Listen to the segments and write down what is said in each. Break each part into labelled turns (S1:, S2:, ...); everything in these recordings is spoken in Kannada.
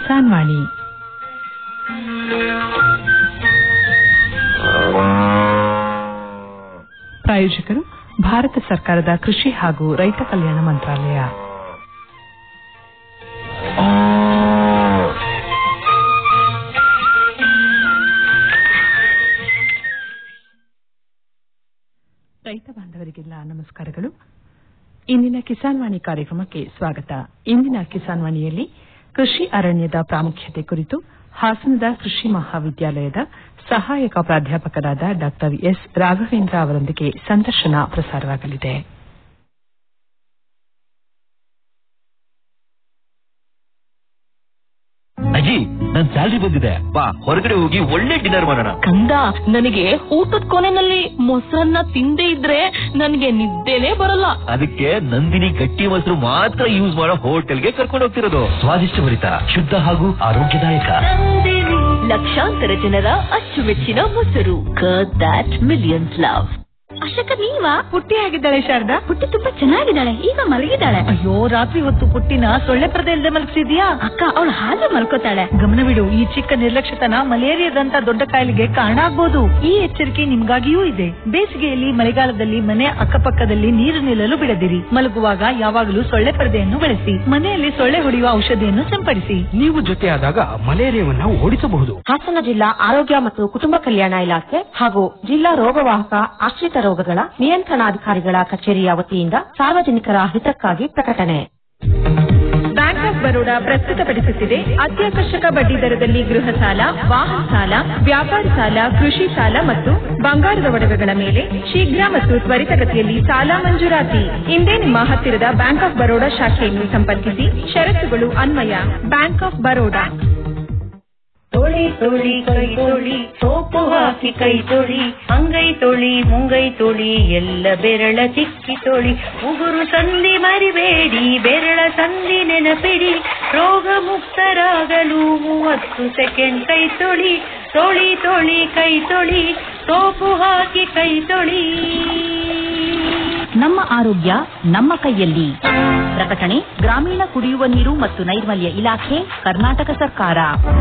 S1: ಕಿಸಾನ್ ವಾಣಿ ಪ್ರಾಯೋಜಕರು ಭಾರತ ಸರ್ಕಾರದ ಕೃಷಿ ಹಾಗೂ ರೈತ ಕಲ್ಯಾಣ ಮಂತ್ರಾಲಯ ರೈತ ಬಾಂಧವರಿಗೆಲ್ಲ ನಮಸ್ಕಾರಗಳು ಇಂದಿನ ಕಿಸಾನ್ ವಾಣಿ ಕಾರ್ಯಕ್ರಮಕ್ಕೆ ಸ್ವಾಗತ ಇಂದಿನ ಕಿಸಾನ್ ವಾಣಿಯಲ್ಲಿ ಕೃಷಿ ಅರಣ್ಯದ ಪ್ರಾಮುಖ್ಯತೆ ಕುರಿತು ಹಾಸನದ ಕೃಷಿ ಮಹಾವಿದ್ಯಾಲಯದ ಸಹಾಯಕ ಪ್ರಾಧ್ಯಾಪಕರಾದ ಡಾ ಎಸ್ ರಾಘವೇಂದ್ರ ಅವರೊಂದಿಗೆ ಸಂದರ್ಶನ ಪ್ರಸಾರವಾಗಲಿದೆ
S2: ಅಜ್ಜಿ ನನ್ ಸ್ಯಾಲ್ರಿ ಬಂದಿದೆ ಬಾ ಹೊರಗಡೆ ಹೋಗಿ ಒಳ್ಳೆ ಡಿನ್ನರ್ ಮಾಡೋಣ
S3: ಕಂದ ನನಗೆ ಊಟದ ಕೊನೆನಲ್ಲಿ ಮೊಸರನ್ನ ತಿಂದೇ ಇದ್ರೆ ನನಗೆ ನಿದ್ದೆನೇ ಬರಲ್ಲ
S2: ಅದಕ್ಕೆ ನಂದಿನಿ ಗಟ್ಟಿ ಮೊಸರು ಮಾತ್ರ ಯೂಸ್ ಮಾಡೋ ಹೋಟೆಲ್ಗೆ ಕರ್ಕೊಂಡು ಹೋಗ್ತಿರೋದು ಸ್ವಾದಿಷ್ಟಭರಿತ ಶುದ್ಧ ಹಾಗೂ ಆರೋಗ್ಯದಾಯಕ
S3: ಲಕ್ಷಾಂತರ ಜನರ ಅಚ್ಚುಮೆಚ್ಚಿನ ಮೊಸರು ದಟ್ ಮಿಲಿಯನ್ಸ್ ಲವ್
S4: ಅಶಕ ನೀವಾ
S1: ಪುಟ್ಟಿ ಆಗಿದ್ದಾಳೆ ಶಾರದಾ
S4: ಪುಟ್ಟಿ ತುಂಬಾ ಚೆನ್ನಾಗಿದ್ದಾಳೆ ಈಗ ಮಲಗಿದ್ದಾಳೆ
S5: ಅಯ್ಯೋ ರಾತ್ರಿ ಹೊತ್ತು ಪುಟ್ಟಿನ ಸೊಳ್ಳೆ ಪರದೆ ಇಲ್ಲದೆ ಮಲಗಿಸಿದ್ಯಾ
S4: ಅಕ್ಕ ಅವಳು ಹಾಗೆ ಮಲ್ಕೋತಾಳೆ
S5: ಗಮನವಿಡು ಈ ಚಿಕ್ಕ ನಿರ್ಲಕ್ಷ್ಯತನ ಮಲೇರಿಯಾದಂತ ದೊಡ್ಡ ಕಾಯಿಲೆಗೆ ಕಾರಣ ಆಗ್ಬೋದು ಈ ಎಚ್ಚರಿಕೆ ನಿಮ್ಗಾಗಿಯೂ ಇದೆ ಬೇಸಿಗೆಯಲ್ಲಿ ಮಳೆಗಾಲದಲ್ಲಿ ಮನೆ ಅಕ್ಕಪಕ್ಕದಲ್ಲಿ ನೀರು ನಿಲ್ಲಲು ಬಿಡದಿರಿ ಮಲಗುವಾಗ ಯಾವಾಗಲೂ ಸೊಳ್ಳೆ ಪರದೆಯನ್ನು ಬಳಸಿ ಮನೆಯಲ್ಲಿ ಸೊಳ್ಳೆ ಹೊಡೆಯುವ ಔಷಧಿಯನ್ನು ಸಿಂಪಡಿಸಿ
S6: ನೀವು ಜೊತೆಯಾದಾಗ ಮಲೇರಿಯಾವನ್ನ ಓಡಿಸಬಹುದು
S7: ಹಾಸನ ಜಿಲ್ಲಾ ಆರೋಗ್ಯ ಮತ್ತು ಕುಟುಂಬ ಕಲ್ಯಾಣ ಇಲಾಖೆ ಹಾಗೂ ಜಿಲ್ಲಾ ರೋಗವಾಹಕ ಆಶ್ರಿತ ರೋಗಗಳ ನಿಯಂತ್ರಣಾಧಿಕಾರಿಗಳ ಕಚೇರಿಯ ವತಿಯಿಂದ ಸಾರ್ವಜನಿಕರ ಹಿತಕ್ಕಾಗಿ ಪ್ರಕಟಣೆ
S8: ಬ್ಯಾಂಕ್ ಆಫ್ ಬರೋಡಾ ಪ್ರಸ್ತುತಪಡಿಸುತ್ತಿದೆ ಅತ್ಯಾಕರ್ಷಕ ಬಡ್ಡಿ ದರದಲ್ಲಿ ಗೃಹ ಸಾಲ ವಾಹನ ಸಾಲ ವ್ಯಾಪಾರ ಸಾಲ ಕೃಷಿ ಸಾಲ ಮತ್ತು ಬಂಗಾರದ ಒಡವೆಗಳ ಮೇಲೆ ಶೀಘ್ರ ಮತ್ತು ತ್ವರಿತಗತಿಯಲ್ಲಿ ಸಾಲ ಮಂಜೂರಾತಿ ಇಂದೇ ನಿಮ್ಮ ಹತ್ತಿರದ ಬ್ಯಾಂಕ್ ಆಫ್ ಬರೋಡಾ ಶಾಖೆಯನ್ನು ಸಂಪರ್ಕಿಸಿ ಷರತ್ತುಗಳು ಅನ್ವಯ ಬ್ಯಾಂಕ್ ಆಫ್ ಬರೋಡಾ
S9: ತೊಳಿ ತೊಳಿ ಕೈ ತೊಳಿ ಸೋಪು ಹಾಕಿ ಕೈ ತೊಳಿ ಅಂಗೈ ತೊಳಿ ಮುಂಗೈ ತೊಳಿ ಎಲ್ಲ ಬೆರಳ ತಿಕ್ಕಿ ತೊಳಿ ಉಗುರು ಸಂಧಿ ಮರಿಬೇಡಿ ಬೆರಳ ಸಂಧಿ ನೆನಪಿಡಿ ರೋಗ ಮುಕ್ತರಾಗಲು ಮೂವತ್ತು ಸೆಕೆಂಡ್ ಕೈ ತೊಳಿ ತೊಳಿ ತೊಳಿ ಕೈ ತೊಳಿ ಸೋಪು ಹಾಕಿ ಕೈ ತೊಳಿ
S3: ನಮ್ಮ ಆರೋಗ್ಯ ನಮ್ಮ ಕೈಯಲ್ಲಿ ಪ್ರಕಟಣೆ ಗ್ರಾಮೀಣ ಕುಡಿಯುವ ನೀರು ಮತ್ತು ನೈರ್ಮಲ್ಯ ಇಲಾಖೆ ಕರ್ನಾಟಕ ಸರ್ಕಾರ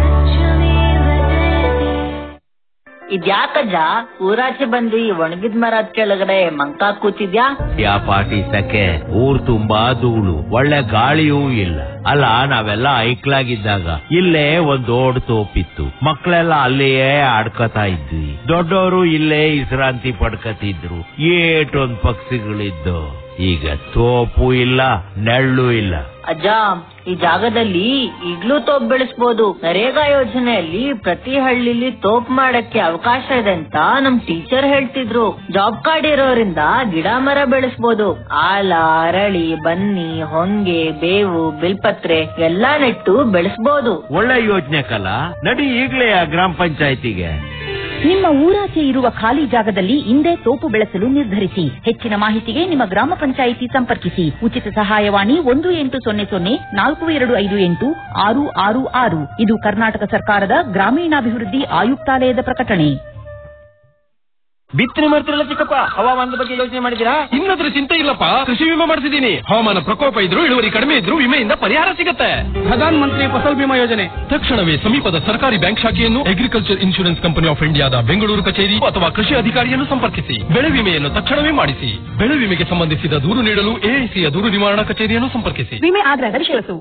S10: ಇದ್ಯಾಕಜ್ಜ ಊರಾಚೆ ಬಂದು ಈ ಒಣಗಿದ ಮರದ ಕೆಳಗಡೆ ಮಂಕ ಕೂತಿದ್ಯಾ
S2: ಯಾ ಪಾಟಿ ಸಕೆ ಊರ್ ತುಂಬಾ ಧೂಳು ಒಳ್ಳೆ ಗಾಳಿಯೂ ಇಲ್ಲ ಅಲ್ಲ ನಾವೆಲ್ಲ ಐಕ್ಲಾಗಿದ್ದಾಗ ಇಲ್ಲೇ ಒಂದ್ ದೊಡ್ಡ ತೋಪಿತ್ತು ಮಕ್ಕಳೆಲ್ಲ ಅಲ್ಲಿಯೇ ಆಡ್ಕತಾ ಇದ್ವಿ ದೊಡ್ಡವರು ಇಲ್ಲೇ ವಿಶ್ರಾಂತಿ ಪಡ್ಕತಿದ್ರು ಏಟೊಂದ್ ಪಕ್ಷಿಗಳಿದ್ದು ಈಗ ತೋಪು ಇಲ್ಲ ನೆಳ್ಳು ಇಲ್ಲ
S10: ಅಜ್ಜ ಈ ಜಾಗದಲ್ಲಿ ಈಗ್ಲೂ ತೋಪ್ ಬೆಳೆಸ್ಬೋದು ನರೇಗಾ ಯೋಜನೆಯಲ್ಲಿ ಪ್ರತಿ ಹಳ್ಳಿಲಿ ತೋಪ್ ಮಾಡಕ್ಕೆ ಅವಕಾಶ ಇದೆ ಅಂತ ನಮ್ ಟೀಚರ್ ಹೇಳ್ತಿದ್ರು ಜಾಬ್ ಕಾರ್ಡ್ ಇರೋದ್ರಿಂದ ಗಿಡ ಮರ ಬೆಳೆಸ್ಬೋದು ಆಲ ಅರಳಿ ಬನ್ನಿ ಹೊಂಗೆ ಬೇವು ಬಿಲ್ಪತ್ರೆ ಎಲ್ಲಾ ನೆಟ್ಟು ಬೆಳೆಸ್ಬೋದು
S2: ಒಳ್ಳೆ ಯೋಜನೆ ಕಲ ನಡಿ ಈಗ್ಲೇ ಆ ಗ್ರಾಮ ಪಂಚಾಯತಿಗೆ
S3: ನಿಮ್ಮ ಊರಾಚೆ ಇರುವ ಖಾಲಿ ಜಾಗದಲ್ಲಿ ಇಂದೇ ತೋಪು ಬೆಳೆಸಲು ನಿರ್ಧರಿಸಿ ಹೆಚ್ಚಿನ ಮಾಹಿತಿಗೆ ನಿಮ್ಮ ಗ್ರಾಮ ಪಂಚಾಯಿತಿ ಸಂಪರ್ಕಿಸಿ ಉಚಿತ ಸಹಾಯವಾಣಿ ಒಂದು ಎಂಟು ಸೊನ್ನೆ ಸೊನ್ನೆ ನಾಲ್ಕು ಎರಡು ಐದು ಎಂಟು ಆರು ಆರು ಆರು ಇದು ಕರ್ನಾಟಕ ಸರ್ಕಾರದ ಗ್ರಾಮೀಣಾಭಿವೃದ್ಧಿ ಆಯುಕ್ತಾಲಯದ ಪ್ರಕಟಣೆ
S6: ಬಿತ್ತನೆ ಮಾಡ್ತಿರಲ್ಲ ಚಿಕ್ಕಪ್ಪ ಹವಾಮಾನದ ಬಗ್ಗೆ ಯೋಚನೆ ಮಾಡಿದಿರಾ ಇನ್ನದ್ರ ಚಿಂತೆ ಇಲ್ಲಪ್ಪ ಕೃಷಿ ವಿಮೆ ಮಾಡಿಸಿದೀನಿ ಹವಾಮಾನ ಪ್ರಕೋಪ ಇದ್ರು ಇಳುವರಿ ಕಡಿಮೆ ಇದ್ರು ವಿಮೆಯಿಂದ ಪರಿಹಾರ ಸಿಗುತ್ತೆ ಪ್ರಧಾನ ಮಂತ್ರಿ ಫಸಲ್ ಬಿಮಾ ಯೋಜನೆ ತಕ್ಷಣವೇ ಸಮೀಪದ ಸರ್ಕಾರಿ ಬ್ಯಾಂಕ್ ಶಾಖೆಯನ್ನು ಅಗ್ರಿಕಲ್ಚರ್ ಇನ್ಶೂರೆನ್ಸ್ ಕಂಪನಿ ಆಫ್ ಇಂಡಿಯಾದ ಬೆಂಗಳೂರು ಕಚೇರಿ ಅಥವಾ ಕೃಷಿ ಅಧಿಕಾರಿಯನ್ನು ಸಂಪರ್ಕಿಸಿ ಬೆಳೆ ವಿಮೆಯನ್ನು ತಕ್ಷಣವೇ ಮಾಡಿಸಿ ಬೆಳೆ ವಿಮೆಗೆ ಸಂಬಂಧಿಸಿದ ದೂರು ನೀಡಲು ಎಐಸಿಯ ದೂರು ನಿವಾರಣಾ ಕಚೇರಿಯನ್ನು ಸಂಪರ್ಕಿಸಿ
S8: ವಿಮೆ ಆಗ್ರಹದ ವಿಷಯಸು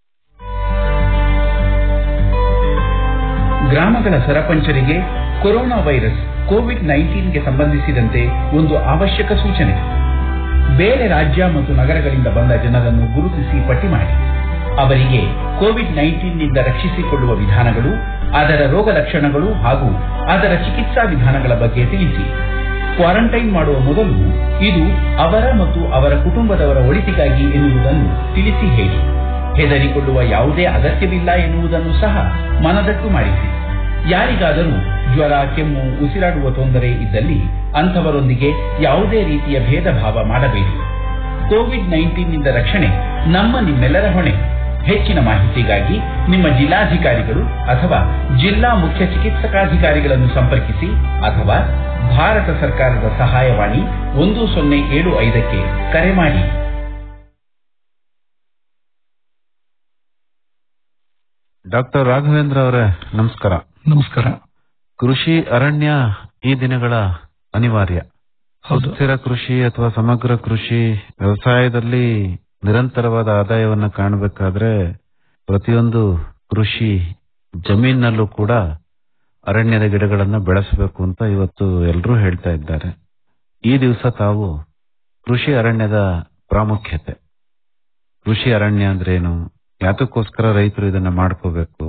S11: ಗ್ರಾಮಗಳ ಸರಪಂಚರಿಗೆ ಕೊರೋನಾ ವೈರಸ್ ಕೋವಿಡ್ ನೈನ್ಟೀನ್ಗೆ ಸಂಬಂಧಿಸಿದಂತೆ ಒಂದು ಅವಶ್ಯಕ ಸೂಚನೆ ಬೇರೆ ರಾಜ್ಯ ಮತ್ತು ನಗರಗಳಿಂದ ಬಂದ ಜನರನ್ನು ಗುರುತಿಸಿ ಪಟ್ಟಿ ಮಾಡಿ ಅವರಿಗೆ ಕೋವಿಡ್ ನೈನ್ಟೀನ್ನಿಂದ ರಕ್ಷಿಸಿಕೊಳ್ಳುವ ವಿಧಾನಗಳು ಅದರ ರೋಗ ಲಕ್ಷಣಗಳು ಹಾಗೂ ಅದರ ಚಿಕಿತ್ಸಾ ವಿಧಾನಗಳ ಬಗ್ಗೆ ತಿಳಿಸಿ ಕ್ವಾರಂಟೈನ್ ಮಾಡುವ ಮೊದಲು ಇದು ಅವರ ಮತ್ತು ಅವರ ಕುಟುಂಬದವರ ಒಳಿತಿಗಾಗಿ ಎನ್ನುವುದನ್ನು ತಿಳಿಸಿ ಹೇಳಿ ಹೆದರಿಕೊಳ್ಳುವ ಯಾವುದೇ ಅಗತ್ಯವಿಲ್ಲ ಎನ್ನುವುದನ್ನು ಸಹ ಮನದಟ್ಟು ಮಾಡಿಸಿ ಯಾರಿಗಾದರೂ ಜ್ವರ ಕೆಮ್ಮು ಉಸಿರಾಡುವ ತೊಂದರೆ ಇದ್ದಲ್ಲಿ ಅಂಥವರೊಂದಿಗೆ ಯಾವುದೇ ರೀತಿಯ ಭೇದ ಭಾವ ಮಾಡಬೇಡಿ ಕೋವಿಡ್ ನೈನ್ಟೀನ್ನಿಂದ ರಕ್ಷಣೆ ನಮ್ಮ ನಿಮ್ಮೆಲ್ಲರ ಹೊಣೆ ಹೆಚ್ಚಿನ ಮಾಹಿತಿಗಾಗಿ ನಿಮ್ಮ ಜಿಲ್ಲಾಧಿಕಾರಿಗಳು ಅಥವಾ ಜಿಲ್ಲಾ ಮುಖ್ಯ ಚಿಕಿತ್ಸಕಾಧಿಕಾರಿಗಳನ್ನು ಸಂಪರ್ಕಿಸಿ ಅಥವಾ ಭಾರತ ಸರ್ಕಾರದ ಸಹಾಯವಾಣಿ ಒಂದು ಸೊನ್ನೆ ಏಳು ಐದಕ್ಕೆ ಕರೆ ಮಾಡಿ
S12: ಡಾಕ್ಟರ್ ರಾಘವೇಂದ್ರ ಅವರೇ ನಮಸ್ಕಾರ
S13: ನಮಸ್ಕಾರ
S12: ಕೃಷಿ ಅರಣ್ಯ ಈ ದಿನಗಳ ಅನಿವಾರ್ಯ
S13: ಹೌದು.
S12: ಸುಸ್ಥಿರ ಕೃಷಿ ಅಥವಾ ಸಮಗ್ರ ಕೃಷಿ ವ್ಯವಸಾಯದಲ್ಲಿ ನಿರಂತರವಾದ ಆದಾಯವನ್ನ ಕಾಣಬೇಕಾದ್ರೆ ಪ್ರತಿಯೊಂದು ಕೃಷಿ ಜಮೀನಲ್ಲೂ ಕೂಡ ಅರಣ್ಯದ ಗಿಡಗಳನ್ನ ಬೆಳೆಸಬೇಕು ಅಂತ ಇವತ್ತು ಎಲ್ಲರೂ ಹೇಳ್ತಾ ಇದ್ದಾರೆ ಈ ದಿವಸ ತಾವು ಕೃಷಿ ಅರಣ್ಯದ ಪ್ರಾಮುಖ್ಯತೆ ಕೃಷಿ ಅರಣ್ಯ ಅಂದ್ರೆ ಏನು ಯಾತಕ್ಕೋಸ್ಕರ ರೈತರು ಇದನ್ನ ಮಾಡ್ಕೋಬೇಕು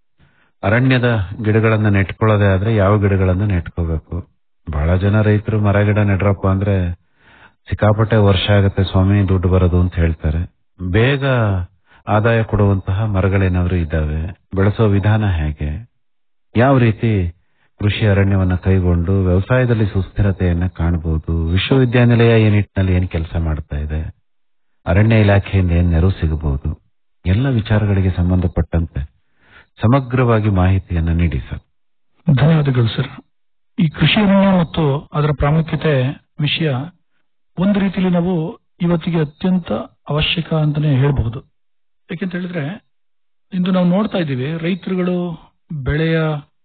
S12: ಅರಣ್ಯದ ಗಿಡಗಳನ್ನ ನೆಟ್ಕೊಳ್ಳೋದೇ ಆದ್ರೆ ಯಾವ ಗಿಡಗಳನ್ನ ನೆಟ್ಕೋಬೇಕು ಬಹಳ ಜನ ರೈತರು ಮರ ಗಿಡ ನೆಡ್ರಪ್ಪ ಅಂದ್ರೆ ಸಿಕ್ಕಾಪಟ್ಟೆ ವರ್ಷ ಆಗತ್ತೆ ಸ್ವಾಮಿ ದುಡ್ಡು ಬರೋದು ಅಂತ ಹೇಳ್ತಾರೆ ಬೇಗ ಆದಾಯ ಕೊಡುವಂತಹ ಮರಗಳೇನಾದ್ರು ಇದ್ದಾವೆ ಬೆಳೆಸೋ ವಿಧಾನ ಹೇಗೆ ಯಾವ ರೀತಿ ಕೃಷಿ ಅರಣ್ಯವನ್ನ ಕೈಗೊಂಡು ವ್ಯವಸಾಯದಲ್ಲಿ ಸುಸ್ಥಿರತೆಯನ್ನ ಕಾಣಬಹುದು ವಿಶ್ವವಿದ್ಯಾನಿಲಯ ಈ ನಿಟ್ಟಿನಲ್ಲಿ ಏನ್ ಕೆಲಸ ಮಾಡ್ತಾ ಇದೆ ಅರಣ್ಯ ಇಲಾಖೆಯಿಂದ ಏನ್ ನೆರವು ಸಿಗಬಹುದು ಎಲ್ಲ ವಿಚಾರಗಳಿಗೆ ಸಂಬಂಧಪಟ್ಟಂತೆ ಸಮಗ್ರವಾಗಿ ಮಾಹಿತಿಯನ್ನ ನೀಡಿ ಸರ್
S13: ಧನ್ಯವಾದಗಳು ಸರ್ ಈ ಕೃಷಿ ಅರಣ್ಯ ಮತ್ತು ಅದರ ಪ್ರಾಮುಖ್ಯತೆ ವಿಷಯ ಒಂದು ರೀತಿಯಲ್ಲಿ ನಾವು ಇವತ್ತಿಗೆ ಅತ್ಯಂತ ಅವಶ್ಯಕ ಅಂತಾನೆ ಹೇಳ್ಬಹುದು ಯಾಕೆಂತ ಹೇಳಿದ್ರೆ ಇಂದು ನಾವು ನೋಡ್ತಾ ಇದ್ದೀವಿ ರೈತರುಗಳು ಬೆಳೆಯ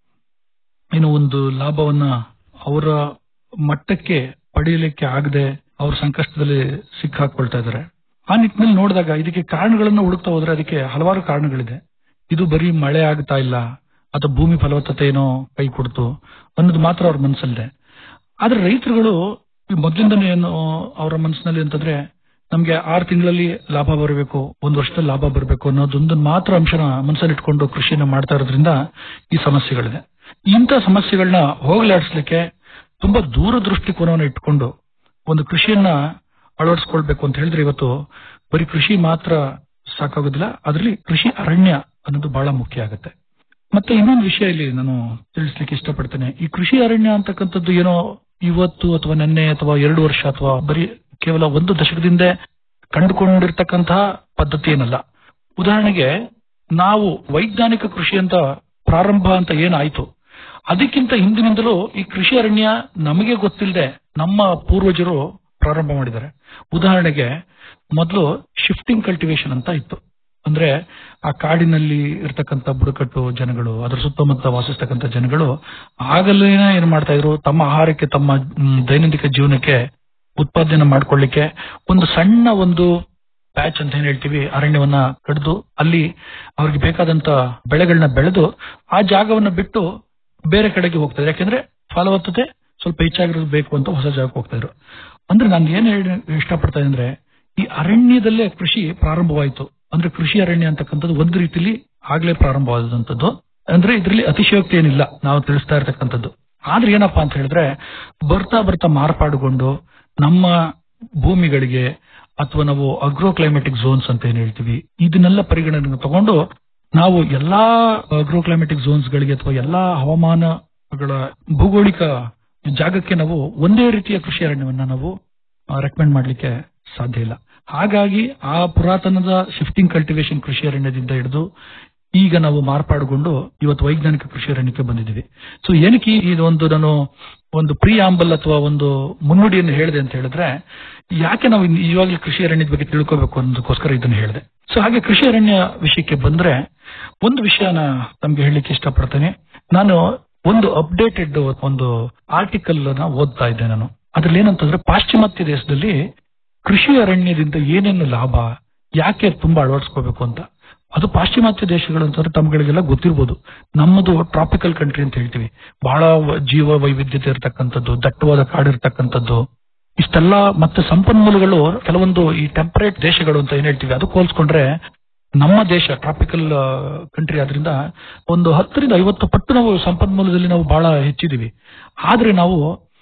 S13: ಏನೋ ಒಂದು ಲಾಭವನ್ನ ಅವರ ಮಟ್ಟಕ್ಕೆ ಪಡೆಯಲಿಕ್ಕೆ ಆಗದೆ ಅವ್ರ ಸಂಕಷ್ಟದಲ್ಲಿ ಸಿಕ್ಕಾಕೊಳ್ತಾ ಇದ್ದಾರೆ ಆ ನಿಟ್ಟಿನಲ್ಲಿ ನೋಡಿದಾಗ ಇದಕ್ಕೆ ಕಾರಣಗಳನ್ನ ಹುಡುಕ್ತಾ ಹೋದ್ರೆ ಅದಕ್ಕೆ ಹಲವಾರು ಕಾರಣಗಳಿದೆ ಇದು ಬರೀ ಮಳೆ ಆಗ್ತಾ ಇಲ್ಲ ಅಥವಾ ಭೂಮಿ ಫಲವತ್ತತೆ ಏನೋ ಕೈ ಕೊಡ್ತು ಅನ್ನೋದು ಮಾತ್ರ ಅವ್ರ ಮನಸ್ಸಲ್ಲಿದೆ ಆದ್ರೆ ರೈತರುಗಳು ಈ ಮೊದಲಿಂದನೇ ಏನು ಅವರ ಮನಸ್ಸಿನಲ್ಲಿ ಅಂತಂದ್ರೆ ನಮ್ಗೆ ಆರು ತಿಂಗಳಲ್ಲಿ ಲಾಭ ಬರಬೇಕು ಒಂದು ವರ್ಷದಲ್ಲಿ ಲಾಭ ಬರಬೇಕು ಅನ್ನೋದೊಂದು ಮಾತ್ರ ಅಂಶನ ಮನಸ್ಸಲ್ಲಿ ಇಟ್ಕೊಂಡು ಕೃಷಿನ ಮಾಡ್ತಾ ಇರೋದ್ರಿಂದ ಈ ಸಮಸ್ಯೆಗಳಿದೆ ಇಂಥ ಸಮಸ್ಯೆಗಳನ್ನ ಹೋಗಲಾಡಿಸ್ಲಿಕ್ಕೆ ತುಂಬಾ ದೂರದೃಷ್ಟಿಕೋನವನ್ನು ಇಟ್ಕೊಂಡು ಒಂದು ಕೃಷಿಯನ್ನ ಅಳವಡಿಸ್ಕೊಳ್ಬೇಕು ಅಂತ ಹೇಳಿದ್ರೆ ಇವತ್ತು ಬರೀ ಕೃಷಿ ಮಾತ್ರ ಸಾಕಾಗೋದಿಲ್ಲ ಅದರಲ್ಲಿ ಕೃಷಿ ಅರಣ್ಯ ಅನ್ನೋದು ಬಹಳ ಮುಖ್ಯ ಆಗುತ್ತೆ ಮತ್ತೆ ಇನ್ನೊಂದು ವಿಷಯ ಇಲ್ಲಿ ನಾನು ತಿಳಿಸ್ಲಿಕ್ಕೆ ಇಷ್ಟಪಡ್ತೇನೆ ಈ ಕೃಷಿ ಅರಣ್ಯ ಅಂತಕ್ಕಂಥದ್ದು ಏನೋ ಇವತ್ತು ಅಥವಾ ನಿನ್ನೆ ಅಥವಾ ಎರಡು ವರ್ಷ ಅಥವಾ ಬರೀ ಕೇವಲ ಒಂದು ದಶಕದಿಂದ ಕಂಡುಕೊಂಡಿರ್ತಕ್ಕಂತಹ ಪದ್ಧತಿ ಏನಲ್ಲ ಉದಾಹರಣೆಗೆ ನಾವು ವೈಜ್ಞಾನಿಕ ಕೃಷಿ ಅಂತ ಪ್ರಾರಂಭ ಅಂತ ಏನಾಯ್ತು ಅದಕ್ಕಿಂತ ಹಿಂದಿನಿಂದಲೂ ಈ ಕೃಷಿ ಅರಣ್ಯ ನಮಗೆ ಗೊತ್ತಿಲ್ಲದೆ ನಮ್ಮ ಪೂರ್ವಜರು ಪ್ರಾರಂಭ ಮಾಡಿದ್ದಾರೆ ಉದಾಹರಣೆಗೆ ಮೊದಲು ಶಿಫ್ಟಿಂಗ್ ಕಲ್ಟಿವೇಶನ್ ಅಂತ ಇತ್ತು ಅಂದ್ರೆ ಆ ಕಾಡಿನಲ್ಲಿ ಇರ್ತಕ್ಕಂಥ ಬುಡಕಟ್ಟು ಜನಗಳು ಅದರ ಸುತ್ತಮುತ್ತ ವಾಸಿಸ್ತಕ್ಕಂಥ ಜನಗಳು ಆಗಲೇ ಏನ್ ಮಾಡ್ತಾ ಇದ್ರು ತಮ್ಮ ಆಹಾರಕ್ಕೆ ತಮ್ಮ ಮ್, ದೈನಂದಿನ ಜೀವನಕ್ಕೆ ಉತ್ಪಾದನೆ ಮಾಡ್ಕೊಳ್ಳಿಕ್ಕೆ ಒಂದು ಸಣ್ಣ ಒಂದು ಪ್ಯಾಚ್ ಅಂತ ಏನ್ ಹೇಳ್ತೀವಿ ಅರಣ್ಯವನ್ನ ಕಡಿದು ಅಲ್ಲಿ ಅವ್ರಿಗೆ ಬೇಕಾದಂತ ಬೆಳೆಗಳನ್ನ ಬೆಳೆದು ಆ ಜಾಗವನ್ನ ಬಿಟ್ಟು ಬೇರೆ ಕಡೆಗೆ ಹೋಗ್ತಾ ಇದ್ರು ಯಾಕೆಂದ್ರೆ ಫಲವತ್ತತೆ ಸ್ವಲ್ಪ ಹೆಚ್ಚಾಗಿರೋದು ಬೇಕು ಅಂತ ಹೊಸ ಜಾಗಕ್ಕೆ ಹೋಗ್ತಾ ಇದ್ರು ಅಂದ್ರೆ ನಾನು ಏನ್ ಹೇಳಿ ಇಷ್ಟಪಡ್ತಾ ಇದ್ದೀನಿ ಅಂದ್ರೆ ಈ ಅರಣ್ಯದಲ್ಲೇ ಕೃಷಿ ಪ್ರಾರಂಭವಾಯಿತು ಅಂದ್ರೆ ಕೃಷಿ ಅರಣ್ಯ ಅಂತಕ್ಕಂಥದ್ದು ಒಂದು ರೀತಿಲಿ ಆಗ್ಲೇ ಪ್ರಾರಂಭವಾದಂತದ್ದು ಅಂದ್ರೆ ಇದರಲ್ಲಿ ಅತಿಶಯೋಕ್ತಿ ಏನಿಲ್ಲ ನಾವು ತಿಳಿಸ್ತಾ ಇರ್ತಕ್ಕಂಥದ್ದು ಆದ್ರೆ ಏನಪ್ಪಾ ಅಂತ ಹೇಳಿದ್ರೆ ಬರ್ತಾ ಬರ್ತಾ ಮಾರ್ಪಾಡುಗೊಂಡು ನಮ್ಮ ಭೂಮಿಗಳಿಗೆ ಅಥವಾ ನಾವು ಅಗ್ರೋ ಕ್ಲೈಮೆಟಿಕ್ ಝೋನ್ಸ್ ಅಂತ ಏನ್ ಹೇಳ್ತೀವಿ ಇದನ್ನೆಲ್ಲ ಪರಿಗಣನೆ ತಗೊಂಡು ನಾವು ಎಲ್ಲಾ ಅಗ್ರೋ ಕ್ಲೈಮೆಟಿಕ್ ಝೋನ್ಸ್ ಗಳಿಗೆ ಅಥವಾ ಎಲ್ಲಾ ಹವಾಮಾನಗಳ ಭೌಗೋಳಿಕ ಜಾಗಕ್ಕೆ ನಾವು ಒಂದೇ ರೀತಿಯ ಕೃಷಿ ಅರಣ್ಯವನ್ನ ನಾವು ರೆಕಮೆಂಡ್ ಮಾಡ್ಲಿಕ್ಕೆ ಸಾಧ್ಯ ಇಲ್ಲ ಹಾಗಾಗಿ ಆ ಪುರಾತನದ ಶಿಫ್ಟಿಂಗ್ ಕಲ್ಟಿವೇಶನ್ ಕೃಷಿ ಅರಣ್ಯದಿಂದ ಹಿಡಿದು ಈಗ ನಾವು ಮಾರ್ಪಾಡುಗೊಂಡು ಇವತ್ತು ವೈಜ್ಞಾನಿಕ ಕೃಷಿ ಅರಣ್ಯಕ್ಕೆ ಬಂದಿದ್ದೀವಿ ಸೊ ಏನಕ್ಕೆ ಈ- ಇದೊಂದು ನಾನು ಒಂದು ಪ್ರೀ ಆಂಬಲ್ ಅಥವಾ ಒಂದು ಮುನ್ನುಡಿಯನ್ನು ಹೇಳಿದೆ ಅಂತ ಹೇಳಿದ್ರೆ ಯಾಕೆ ನಾವು ಇನ್- ಇವಾಗಲೇ ಕೃಷಿ ಅರಣ್ಯದ ಬಗ್ಗೆ ತಿಳ್ಕೋಬೇಕು ಅನ್ನೋದಕ್ಕೋಸ್ಕರ ಇದನ್ನು ಹೇಳಿದೆ ಸೊ ಹಾಗೆ ಕೃಷಿ ಅರಣ್ಯ ವಿಷಯಕ್ಕೆ ಬಂದ್ರೆ ಒಂದು ವಿಷಯನ ತಮ್ಗೆ ಹೇಳಲಿಕ್ಕೆ ಇಷ್ಟಪಡ್ತೇನೆ ನಾನು ಒಂದು ಅಪ್ಡೇಟೆಡ್ ಒಂದು ಆರ್ಟಿಕಲ್ ನ ಓದ್ತಾ ಇದ್ದೆ ನಾನು ಅದ್ರಲ್ಲಿ ಏನಂತಂದ್ರೆ ಪಾಶ್ಚಿಮಾತ್ಯ ದೇಶದಲ್ಲಿ ಕೃಷಿ ಅರಣ್ಯದಿಂದ ಏನೇನು ಲಾಭ ಯಾಕೆ ತುಂಬಾ ಅಳವಡಿಸ್ಕೋಬೇಕು ಅಂತ ಅದು ಪಾಶ್ಚಿಮಾತ್ಯ ದೇಶಗಳು ಅಂತಂದ್ರೆ ತಮ್ಗಳಿಗೆಲ್ಲ ಗೊತ್ತಿರ್ಬೋದು ನಮ್ಮದು ಟ್ರಾಪಿಕಲ್ ಕಂಟ್ರಿ ಅಂತ ಹೇಳ್ತೀವಿ ಬಹಳ ವ- ಜೀವ ವೈವಿಧ್ಯತೆ ಇರತಕ್ಕಂಥದ್ದು ದಟ್ಟವಾದ ಕಾಡು ಇರತಕ್ಕಂಥದ್ದು ಇಷ್ಟೆಲ್ಲ ಮತ್ತೆ ಸಂಪನ್ಮೂಲಗಳು ಕೆಲವೊಂದು ಈ ಟೆಂಪರೇಟ್ ದೇಶಗಳು ಅಂತ ಏನ್ ಹೇಳ್ತೀವಿ ಅದು ಹೋಲ್ಸ್ಕೊಂಡ್ರೆ ನಮ್ಮ ದೇಶ ಟ್ರಾಪಿಕಲ್ ಕಂಟ್ರಿ ಆದ್ರಿಂದ ಒಂದು ಹತ್ತರಿಂದ ಐವತ್ತು ಪಟ್ಟು ನಾವು ಸಂಪನ್ಮೂಲದಲ್ಲಿ ನಾವು ಬಹಳ ಹೆಚ್ಚಿದೀವಿ ಆದ್ರೆ ನಾವು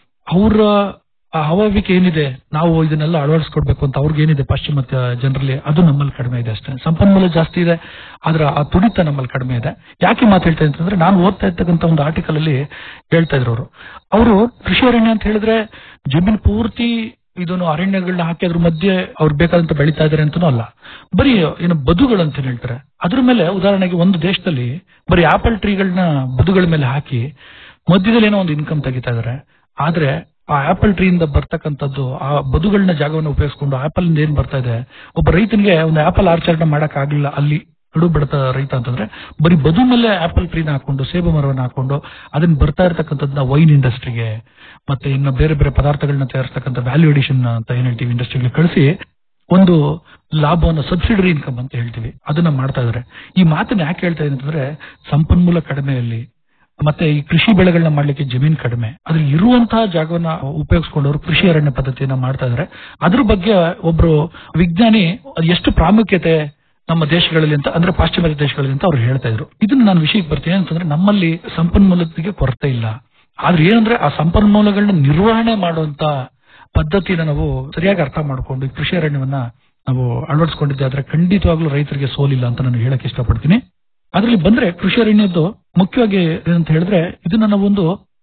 S13: ಅವರ ಆ ಹವಾವಿಕೆ ಏನಿದೆ ನಾವು ಇದನ್ನೆಲ್ಲ ಅಳವಡಿಸ್ಕೊಡ್ಬೇಕು ಅಂತ ಅವ್ರಿಗೆ ಏನಿದೆ ಪಾಶ್ಚಿಮಾತ್ಯ ಜನರಲ್ಲಿ ಅದು ನಮ್ಮಲ್ಲಿ ಕಡಿಮೆ ಇದೆ ಅಷ್ಟೇ ಸಂಪನ್ಮೂಲ ಜಾಸ್ತಿ ಇದೆ ಆದ್ರೆ ಆ ತುಡಿತ ನಮ್ಮಲ್ಲಿ ಕಡಿಮೆ ಇದೆ ಯಾಕೆ ಮಾತು ಹೇಳ್ತಾ ಇದ್ದೀನಿ ಅಂತಂದ್ರೆ ನಾನು ಓದ್ತಾ ಇರ್ತಕ್ಕಂಥ ಒಂದು ಆರ್ಟಿಕಲ್ ಅಲ್ಲಿ ಹೇಳ್ತಾ ಇದ್ರು ಅವರು ಅವರು ಕೃಷಿ ಅರಣ್ಯ ಅಂತ ಹೇಳಿದ್ರೆ ಜಮೀನು ಪೂರ್ತಿ ಇದನ್ನು ಅರಣ್ಯಗಳನ್ನ ಹಾಕಿ ಅದ್ರ ಮಧ್ಯೆ ಅವ್ರು ಬೇಕಾದಂತ ಬೆಳೀತಾ ಇದಾರೆ ಅಂತಾನೂ ಅಲ್ಲ ಬರೀ ಏನು ಬದುಗಳು ಅಂತ ಹೇಳ್ತಾರೆ ಅದ್ರ ಮೇಲೆ ಉದಾಹರಣೆಗೆ ಒಂದು ದೇಶದಲ್ಲಿ ಬರೀ ಆಪಲ್ ಟ್ರೀಗಳನ್ನ ಬದುಗಳ ಮೇಲೆ ಹಾಕಿ ಮಧ್ಯದಲ್ಲಿ ಏನೋ ಒಂದು ಇನ್ಕಮ್ ತೆಗಿತಾ ಇದಾರೆ ಆದ್ರೆ ಆ ಆಪಲ್ ಟ್ರೀಯಿಂದ ಬರ್ತಕ್ಕಂಥದ್ದು ಆ ಬದುಗಳನ್ನ ಜಾಗವನ್ನು ಉಪಯೋಗಿಸ್ಕೊಂಡು ಆಪಲ್ ಏನ್ ಬರ್ತಾ ಇದೆ ಒಬ್ಬ ರೈತನಿಗೆ ಒಂದು ಆಪಲ್ ಆರ್ಚರ್ಡ್ ಮಾಡಕ್ ಆಗ್ಲಿಲ್ಲ ಅಲ್ಲಿ ಕಡು ಬಡತ ರೈತ ಅಂತಂದ್ರೆ ಬರೀ ಬದು ಮೇಲೆ ಆಪಲ್ ಟ್ರೀನ ಹಾಕೊಂಡು ಸೇಬು ಮರವನ್ನ ಹಾಕೊಂಡು ಅದನ್ನ ಬರ್ತಾ ಇರತಕ್ಕಂಥದ್ದನ್ನ ವೈನ್ ಇಂಡಸ್ಟ್ರಿಗೆ ಮತ್ತೆ ಇನ್ನು ಬೇರೆ ಬೇರೆ ಪದಾರ್ಥಗಳನ್ನ ತಯಾರಿಸ್ತಕ್ಕಂಥ ವ್ಯಾಲ್ಯೂ ಅಡಿಷನ್ ಅಂತ ಏನ್ ಹೇಳ್ತೀವಿ ಇಂಡಸ್ಟ್ರಿಗೆ ಕಳಿಸಿ ಒಂದು ಲಾಭವನ್ನು ಸಬ್ಸಿಡರಿ ಇನ್ಕಮ್ ಅಂತ ಹೇಳ್ತೀವಿ ಅದನ್ನ ಮಾಡ್ತಾ ಇದಾರೆ ಈ ಮಾತನ್ನ ಯಾಕೆ ಹೇಳ್ತಾ ಇದ್ದೀನಿ ಅಂತಂದ್ರೆ ಸಂಪನ್ಮೂಲ ಕಡಿಮೆಯಲ್ಲಿ ಮತ್ತೆ ಈ ಕೃಷಿ ಬೆಳೆಗಳನ್ನ ಮಾಡ್ಲಿಕ್ಕೆ ಜಮೀನ್ ಕಡಿಮೆ ಅದ್ರಲ್ಲಿ ಇರುವಂತಹ ಜಾಗವನ್ನ ಉಪಯೋಗಿಸ್ಕೊಂಡವರು ಕೃಷಿ ಅರಣ್ಯ ಪದ್ಧತಿಯನ್ನ ಮಾಡ್ತಾ ಇದಾರೆ ಅದ್ರ ಬಗ್ಗೆ ಒಬ್ರು ವಿಜ್ಞಾನಿ ಅದು ಎಷ್ಟು ಪ್ರಾಮುಖ್ಯತೆ ನಮ್ಮ ದೇಶಗಳಲ್ಲಿ ಅಂತ ಅಂದ್ರೆ ಪಾಶ್ಚಿಮಾತ್ಯ ದೇಶಗಳಲ್ಲಿ ಅಂತ ಅವ್ರು ಹೇಳ್ತಾ ಇದ್ರು ಇದನ್ನ ನಾನು ವಿಷಯಕ್ಕೆ ಬರ್ತೀನಿ ಅಂತಂದ್ರೆ ನಮ್ಮಲ್ಲಿ ಸಂಪನ್ಮೂಲತೆಗೆ ಕೊರತೆ ಇಲ್ಲ ಆದ್ರೆ ಏನಂದ್ರೆ ಆ ಸಂಪನ್ಮೂಲಗಳನ್ನ ನಿರ್ವಹಣೆ ಮಾಡುವಂತ ಪದ್ಧತಿನ ನಾವು ಸರಿಯಾಗಿ ಅರ್ಥ ಮಾಡ್ಕೊಂಡು ಈ ಕೃಷಿ ಅರಣ್ಯವನ್ನ ನಾವು ಅಳವಡಿಸ್ಕೊಂಡಿದ್ದೆ ಆದ್ರೆ ಖಂಡಿತವಾಗ್ಲೂ ರೈತರಿಗೆ ಸೋಲಿಲ್ಲ ಅಂತ ನಾನು ಹೇಳಕ್ ಇಷ್ಟಪಡ್ತೀನಿ ಅದ್ರಲ್ಲಿ ಬಂದ್ರೆ ಕೃಷಿ ಅರಣ್ಯದ್ದು ಮುಖ್ಯವಾಗಿ ಏನಂತ ಹೇಳಿದ್ರೆ ಇದನ್ನ ನಾವೊಂದು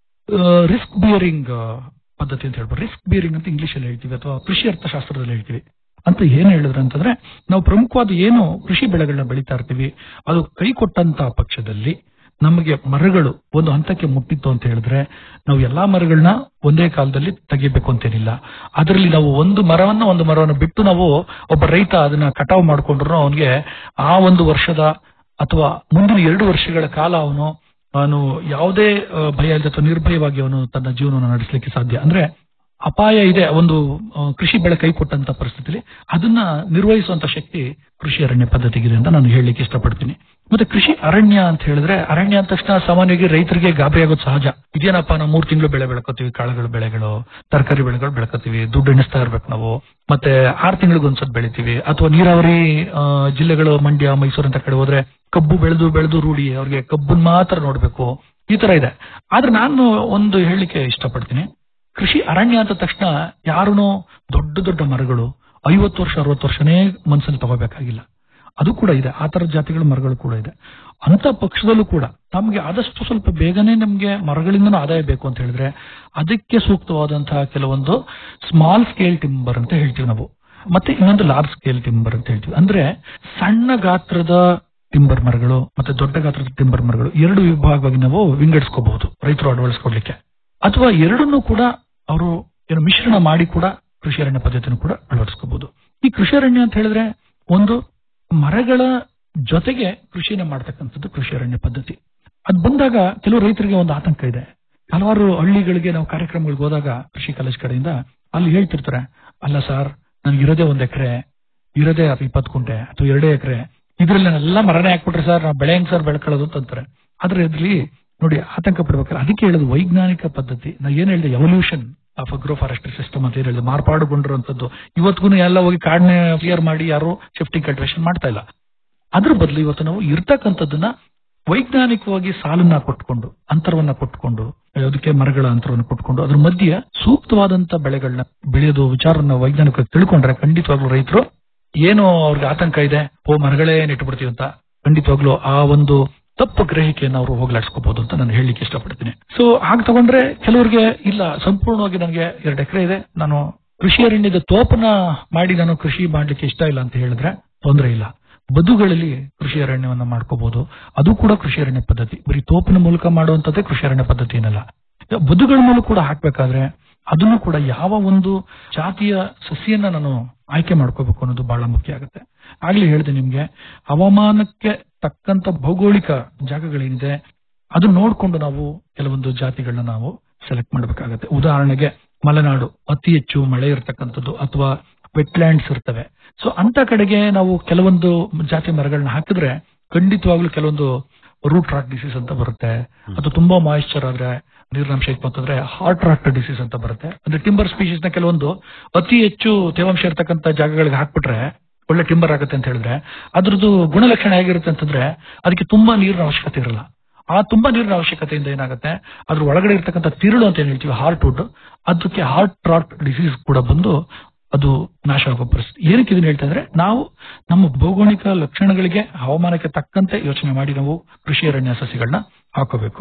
S13: ರಿಸ್ಕ್ ಬಿಯರಿಂಗ್ ಪದ್ಧತಿ ಅಂತ ಹೇಳ್ಬೋದು ರಿಸ್ಕ್ ಬಿಯರಿಂಗ್ ಅಂತ ಇಂಗ್ಲಿಷ್ ಅಲ್ಲಿ ಹೇಳ್ತೀವಿ ಅಥವಾ ಕೃಷಿ ಅರ್ಥಶಾಸ್ತ್ರದಲ್ಲಿ ಹೇಳ್ತೀವಿ ಅಂತ ಏನ್ ಹೇಳಿದ್ರೆ ಅಂತಂದ್ರೆ ನಾವು ಪ್ರಮುಖವಾದ ಏನು ಕೃಷಿ ಬೆಳೆಗಳನ್ನ ಬೆಳೀತಾ ಇರ್ತೀವಿ ಅದು ಕೈ ಕೊಟ್ಟಂತ ಪಕ್ಷದಲ್ಲಿ ನಮಗೆ ಮರಗಳು ಒಂದು ಹಂತಕ್ಕೆ ಮುಟ್ಟಿತ್ತು ಅಂತ ಹೇಳಿದ್ರೆ ನಾವು ಎಲ್ಲಾ ಮರಗಳನ್ನ ಒಂದೇ ಕಾಲದಲ್ಲಿ ತೆಗಿಬೇಕು ಅಂತೇನಿಲ್ಲ ಅದರಲ್ಲಿ ನಾವು ಒಂದು ಮರವನ್ನ ಒಂದು ಮರವನ್ನು ಬಿಟ್ಟು ನಾವು ಒಬ್ಬ ರೈತ ಅದನ್ನ ಕಟಾವು ಮಾಡ್ಕೊಂಡ್ರು ಅವನಿಗೆ ಆ ಒಂದು ವರ್ಷದ ಅಥವಾ ಮುಂದಿನ ಎರಡು ವರ್ಷಗಳ ಕಾಲ ಅವನು ಅವನು ಯಾವುದೇ ಆ, ಭಯ ಇಲ್ಲದೆ ಅಥವಾ ನಿರ್ಭಯವಾಗಿ ಅವನು ತನ್ನ ಜೀವನವನ್ನು ನಡೆಸಲಿಕ್ಕೆ ಸಾಧ್ಯ ಅಂದ್ರೆ ಅಪಾಯ ಇದೆ ಒಂದು ಆ, ಕೃಷಿ ಬೆಳೆ ಕೈ ಕೊಟ್ಟಂತ ಪರಿಸ್ಥಿತಿಲಿ ಅದನ್ನ ನಿರ್ವಹಿಸುವಂತ ಶಕ್ತಿ ಕೃಷಿ ಅರಣ್ಯ ಪದ್ಧತಿಗಿದೆ ಅಂತ ನಾನು ಹೇಳಲಿಕ್ಕೆ ಇಷ್ಟಪಡ್ತೀನಿ ಮತ್ತೆ ಕೃಷಿ ಅರಣ್ಯ ಅಂತ ಹೇಳಿದ್ರೆ ಅರಣ್ಯ ಅಂದ ತಕ್ಷಣ ಸಾಮಾನ್ಯವಾಗಿ ರೈತರಿಗೆ ಗಾಬರಿ ಆಗೋದು ಸಹಜ ಇದೇನಪ್ಪ ನಾವು ಮೂರ್ ತಿಂಗಳು ಬೆಳೆ ಬೆಳ್ಕೋತೀವಿ ಕಾಳುಗಳು ಬೆಳೆಗಳು ತರಕಾರಿ ಬೆಳೆಗಳು ಬೆಳ್ಕೋತೀವಿ ದುಡ್ಡು ಎಣಿಸ್ತಾ ಇರ್ಬೇಕು ನಾವು ಮತ್ತೆ ಆರ್ ತಿಂಗಳಿಗೆ ಒಂದ್ಸತ್ ಬೆಳಿತೀವಿ ಅಥವಾ ನೀರಾವರಿ ಆ, ಜಿಲ್ಲೆಗಳು ಮಂಡ್ಯ ಮೈಸೂರು ಅಂತ ಕಡೆ ಹೋದ್ರೆ ಕಬ್ಬು ಬೆಳೆದು ಬೆಳೆದು ರೂಢಿ ಅವ್ರಿಗೆ ಕಬ್ಬನ್ ಮಾತ್ರ ನೋಡ್ಬೇಕು ಈ ತರ ಇದೆ ಆದ್ರೆ ನಾನು ಒಂದು ಹೇಳಲಿಕ್ಕೆ ಇಷ್ಟಪಡ್ತೀನಿ ಕೃಷಿ ಅರಣ್ಯ ಅಂತ ತಕ್ಷಣ ಯಾರೂ ದೊಡ್ಡ ದೊಡ್ಡ ಮರಗಳು ಐವತ್ತು ವರ್ಷ ಅರವತ್ತು ವರ್ಷನೇ ಮನಸ್ಸಲ್ಲಿ ತಗೋಬೇಕಾಗಿಲ್ಲ ಅದು ಕೂಡ ಇದೆ ಆ ತರದ ಜಾತಿಗಳ ಮರಗಳು ಕೂಡ ಇದೆ ಅಂತ ಪಕ್ಷದಲ್ಲೂ ಕೂಡ ತಮಗೆ ಆದಷ್ಟು ಸ್ವಲ್ಪ ಬೇಗನೆ ನಮಗೆ ಮರಗಳಿಂದನೂ ಆದಾಯ ಬೇಕು ಅಂತ ಹೇಳಿದ್ರೆ ಅದಕ್ಕೆ ಸೂಕ್ತವಾದಂತಹ ಕೆಲವೊಂದು ಸ್ಮಾಲ್ ಸ್ಕೇಲ್ ಟಿಂಬರ್ ಅಂತ ಹೇಳ್ತೀವಿ ನಾವು ಮತ್ತೆ ಇನ್ನೊಂದು ಲಾರ್ಜ್ ಸ್ಕೇಲ್ ಟಿಂಬರ್ ಅಂತ ಹೇಳ್ತೀವಿ ಅಂದ್ರೆ ಸಣ್ಣ ಗಾತ್ರದ ಟಿಂಬರ್ ಮರಗಳು ಮತ್ತೆ ದೊಡ್ಡ ಗಾತ್ರದ ಟಿಂಬರ್ ಮರಗಳು ಎರಡು ವಿಭಾಗವಾಗಿ ನಾವು ವಿಂಗಡಿಸ್ಕೋಬಹುದು ರೈತರು ಅಳವಡಿಸ್ಕೊಡ್ಲಿಕ್ಕೆ ಅಥವಾ ಎರಡನ್ನೂ ಕೂಡ ಅವರು ಏನು ಮಿಶ್ರಣ ಮಾಡಿ ಕೂಡ ಕೃಷಿ ಅರಣ್ಯ ಪದ್ಧತಿಯನ್ನು ಕೂಡ ಅಳವಡಿಸ್ಕೋಬಹುದು ಈ ಕೃಷಿ ಅರಣ್ಯ ಅಂತ ಹೇಳಿದ್ರೆ ಒಂದು ಮರಗಳ ಜೊತೆಗೆ ಕೃಷಿನ ಮಾಡ್ತಕ್ಕಂಥದ್ದು ಕೃಷಿ ಅರಣ್ಯ ಪದ್ಧತಿ ಅದ್ ಬಂದಾಗ ಕೆಲವು ರೈತರಿಗೆ ಒಂದು ಆತಂಕ ಇದೆ ಹಲವಾರು ಹಳ್ಳಿಗಳಿಗೆ ನಾವು ಕಾರ್ಯಕ್ರಮಗಳಿಗೆ ಹೋದಾಗ ಕೃಷಿ ಕಾಲೇಜ್ ಕಡೆಯಿಂದ ಅಲ್ಲಿ ಹೇಳ್ತಿರ್ತಾರೆ ಅಲ್ಲ ಸರ್ ನನ್ಗೆ ಇರೋದೇ ಒಂದ್ ಎಕರೆ ಇರೋದೇ ಇಪ್ಪತ್ತು ಕುಂಟೆ ಅಥವಾ ಎರಡೇ ಎಕರೆ ಇದ್ರಲ್ಲಿ ನಾನೆಲ್ಲ ಮರನೇ ಹಾಕ್ಬಿಟ್ರೆ ಸರ್ ನಾವು ಬೆಳೆ ಹೆಂಗ್ ಸರ್ ಬೆಳ್ಕೊಳ್ಳೋದು ಅಂತ ಅಂತಾರೆ ಆದ್ರೆ ಇದ್ರಲ್ಲಿ ನೋಡಿ ಆತಂಕ ಪಡ್ಬೇಕಾದ್ರೆ ಅದಕ್ಕೆ ಹೇಳೋದು ವೈಜ್ಞಾನಿಕ ಪದ್ಧತಿ ನಾ ಏನ್ ಹೇಳಿದೆ evolution of agro forestry system ಅಂತ ಏನ್ ಹೇಳಿದೆ ಮಾರ್ಪಾಡುಗೊಂಡಿರುವಂತದ್ದು ಇವತ್ತಿಗೂ ಎಲ್ಲ ಹೋಗಿ ಕಾಡನ್ನೇ ಕ್ಲಿಯರ್ ಮಾಡಿ ಯಾರು ಶಿಫ್ಟಿಂಗ್ ಕಲ್ಟಿವೇಶನ್ ಮಾಡ್ತಾ ಇಲ್ಲ ಅದ್ರ ಬದಲು ಇವತ್ತು ನಾವು ಇರ್ತಕ್ಕಂಥದ್ದನ್ನ ವೈಜ್ಞಾನಿಕವಾಗಿ ಸಾಲನ್ನ ಕೊಟ್ಕೊಂಡು ಅಂತರವನ್ನ ಕೊಟ್ಕೊಂಡು ಅದಕ್ಕೆ ಮರಗಳ ಅಂತರವನ್ನು ಕೊಟ್ಕೊಂಡು ಅದ್ರ ಮಧ್ಯೆ ಸೂಕ್ತವಾದಂತ ಬೆಳೆಗಳನ್ನ ಬೆಳೆಯೋದು ವಿಚಾರವನ್ನ ವೈಜ್ಞಾನಿಕವಾಗಿ ತಿಳ್ಕೊಂಡ್ರೆ ಖಂಡಿತವಾಗ್ಲೂ ರೈತರು ಏನು ಅವ್ರಿಗೆ ಆತಂಕ ಇದೆ ಓ ಮರಗಳೇ ನೆಟ್ಬಿಡ್ತೀವಿ ಅಂತ ಖಂಡಿತವಾಗ್ಲೂ ಆ ಒಂದು ತಪ್ಪು ಗ್ರಹಿಕೆಯನ್ನು ಅವರು ಹೋಗ್ಲಾಡ್ಸ್ಕೋಬಹುದು ಅಂತ ನಾನು ಹೇಳಲಿಕ್ಕೆ ಇಷ್ಟಪಡ್ತೀನಿ ಸೊ ಹಾಗೆ ತಗೊಂಡ್ರೆ ಕೆಲವರಿಗೆ ಇಲ್ಲ ಸಂಪೂರ್ಣವಾಗಿ ನನಗೆ ಎರಡು ಎಕರೆ ಇದೆ ನಾನು ಕೃಷಿ ಅರಣ್ಯದ ತೋಪನ ಮಾಡಿ ನಾನು ಕೃಷಿ ಮಾಡ್ಲಿಕ್ಕೆ ಇಷ್ಟ ಇಲ್ಲ ಅಂತ ಹೇಳಿದ್ರೆ ತೊಂದರೆ ಇಲ್ಲ ಬದುಗಳಲ್ಲಿ ಕೃಷಿ ಅರಣ್ಯವನ್ನ ಮಾಡ್ಕೋಬಹುದು ಅದು ಕೂಡ ಕೃಷಿ ಅರಣ್ಯ ಪದ್ಧತಿ ಬರೀ ತೋಪಿನ ಮೂಲಕ ಮಾಡುವಂತದ್ದೇ ಕೃಷಿ ಅರಣ್ಯ ಪದ್ಧತಿ ಏನಲ್ಲ ಬದುಗಳ ಮೂಲಕ ಕೂಡ ಹಾಕ್ಬೇಕಾದ್ರೆ ಅದನ್ನು ಕೂಡ ಯಾವ ಒಂದು ಜಾತಿಯ ಸಸಿಯನ್ನ ನಾನು ಆಯ್ಕೆ ಮಾಡ್ಕೋಬೇಕು ಅನ್ನೋದು ಬಹಳ ಮುಖ್ಯ ಆಗುತ್ತೆ ಆಗ್ಲೇ ಹೇಳಿದೆ ನಿಮ್ಗೆ ಹವಾಮಾನಕ್ಕೆ ತಕ್ಕಂತ ಭೌಗೋಳಿಕ ಜಾಗಗಳೇನಿದೆ ಅದು ನೋಡ್ಕೊಂಡು ನಾವು ಕೆಲವೊಂದು ಜಾತಿಗಳನ್ನ ನಾವು ಸೆಲೆಕ್ಟ್ ಮಾಡಬೇಕಾಗತ್ತೆ ಉದಾಹರಣೆಗೆ ಮಲೆನಾಡು ಅತಿ ಹೆಚ್ಚು ಮಳೆ ಇರತಕ್ಕಂಥದ್ದು ಅಥವಾ ವೆಟ್ಲ್ಯಾಂಡ್ಸ್ ಇರ್ತವೆ ಸೊ ಅಂತ ಕಡೆಗೆ ನಾವು ಕೆಲವೊಂದು ಜಾತಿ ಮರಗಳನ್ನ ಹಾಕಿದ್ರೆ ಖಂಡಿತವಾಗ್ಲೂ ಕೆಲವೊಂದು ರೂಟ್ ರಾಟ್ ಡಿಸೀಸ್ ಅಂತ ಬರುತ್ತೆ ಅಥವಾ ತುಂಬಾ ಮಾಯಿಶ್ಚರ್ ಆದ್ರೆ ನೀರಿನಾಂಶ ಇತ್ತು ಅಂತಂದ್ರೆ ಹಾರ್ಟ್ ರಾಟ್ ಡಿಸೀಸ್ ಅಂತ ಬರುತ್ತೆ ಅಂದ್ರೆ ಟಿಂಬರ್ ಸ್ಪೀಶೀಸ್ ನ ಕೆಲವೊಂದು ಅತಿ ಹೆಚ್ಚು ತೇವಾಂಶ ಇರ್ತಕ್ಕಂಥ ಜಾಗಗಳಿಗೆ ಹಾಕ್ಬಿಟ್ರೆ ಒಳ್ಳೆ ಟಿಂಬರ್ ಆಗುತ್ತೆ ಅಂತ ಹೇಳಿದ್ರೆ ಅದ್ರದ್ದು ಗುಣಲಕ್ಷಣ ಹೇಗಿರುತ್ತೆ ಅಂತಂದ್ರೆ ಅದಕ್ಕೆ ತುಂಬಾ ನೀರಿನ ಅವಶ್ಯಕತೆ ಇರಲ್ಲ ಆ ತುಂಬಾ ನೀರಿನ ಅವಶ್ಯಕತೆಯಿಂದ ಏನಾಗುತ್ತೆ ಅದ್ರ ಒಳಗಡೆ ಇರ್ತಕ್ಕಂಥ ತಿರುಳು ಅಂತ ಏನ್ ಹೇಳ್ತೀವಿ ಹಾರ್ಟ್ ವುಡ್ ಅದಕ್ಕೆ ಹಾರ್ಟ್ ರಾಟ್ ಡಿಸೀಸ್ ಕೂಡ ಬಂದು ಅದು ನಾಶ ಆಗೋ ಪರಿಸ್ಥಿತಿ ಏನಕ್ಕೆ ಇದನ್ನ ಹೇಳ್ತಾ ಇದ್ರೆ ನಾವು ನಮ್ಮ ಭೌಗೋಳಿಕ ಲಕ್ಷಣಗಳಿಗೆ ಹವಾಮಾನಕ್ಕೆ ತಕ್ಕಂತೆ ಯೋಚನೆ ಮಾಡಿ ನಾವು ಕೃಷಿ ಅರಣ್ಯ ಸಸಿಗಳನ್ನ ಹಾಕೋಬೇಕು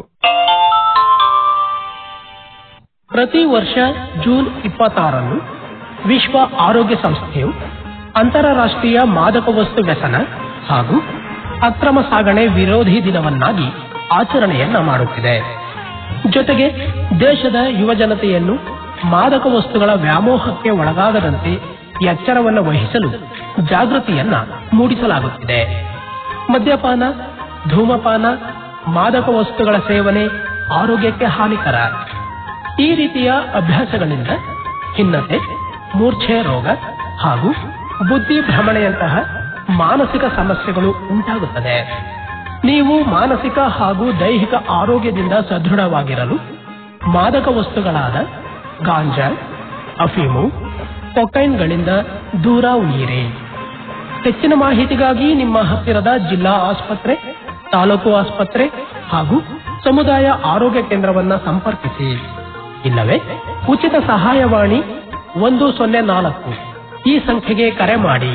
S14: ಪ್ರತಿ ವರ್ಷ ಜೂನ್ ಇಪ್ಪತ್ತಾರನ್ನು ವಿಶ್ವ ಆರೋಗ್ಯ ಸಂಸ್ಥೆಯು ಅಂತಾರಾಷ್ಟ್ರೀಯ ಮಾದಕ ವಸ್ತು ವ್ಯಸನ ಹಾಗೂ ಅಕ್ರಮ ಸಾಗಣೆ ವಿರೋಧಿ ದಿನವನ್ನಾಗಿ ಆಚರಣೆಯನ್ನ ಮಾಡುತ್ತಿದೆ ಜೊತೆಗೆ ದೇಶದ ಯುವ ಜನತೆಯನ್ನು ಮಾದಕ ವಸ್ತುಗಳ ವ್ಯಾಮೋಹಕ್ಕೆ ಒಳಗಾಗದಂತೆ ಎಚ್ಚರವನ್ನು ವಹಿಸಲು ಜಾಗೃತಿಯನ್ನ ಮೂಡಿಸಲಾಗುತ್ತಿದೆ ಮದ್ಯಪಾನ ಧೂಮಪಾನ ಮಾದಕ ವಸ್ತುಗಳ ಸೇವನೆ ಆರೋಗ್ಯಕ್ಕೆ ಹಾನಿಕರ ಈ ರೀತಿಯ ಅಭ್ಯಾಸಗಳಿಂದ ಖಿನ್ನತೆ ಮೂರ್ಛೆ ರೋಗ ಹಾಗೂ ಬುದ್ಧಿ ಭ್ರಮಣೆಯಂತಹ ಮಾನಸಿಕ ಸಮಸ್ಯೆಗಳು ಉಂಟಾಗುತ್ತದೆ ನೀವು ಮಾನಸಿಕ ಹಾಗೂ ದೈಹಿಕ ಆರೋಗ್ಯದಿಂದ ಸದೃಢವಾಗಿರಲು ಮಾದಕ ವಸ್ತುಗಳಾದ ಗಾಂಜಾ ಅಫೀಮು ಕೊಕೈನ್ಗಳಿಂದ ದೂರ ಉಳಿಯಿರಿ ಹೆಚ್ಚಿನ ಮಾಹಿತಿಗಾಗಿ ನಿಮ್ಮ ಹತ್ತಿರದ ಜಿಲ್ಲಾ ಆಸ್ಪತ್ರೆ ತಾಲೂಕು ಆಸ್ಪತ್ರೆ ಹಾಗೂ ಸಮುದಾಯ ಆರೋಗ್ಯ ಕೇಂದ್ರವನ್ನ ಸಂಪರ್ಕಿಸಿ ಇಲ್ಲವೇ ಉಚಿತ ಸಹಾಯವಾಣಿ ಒಂದು ಸೊನ್ನೆ ನಾಲ್ಕು ಈ ಸಂಖ್ಯೆಗೆ ಕರೆ ಮಾಡಿ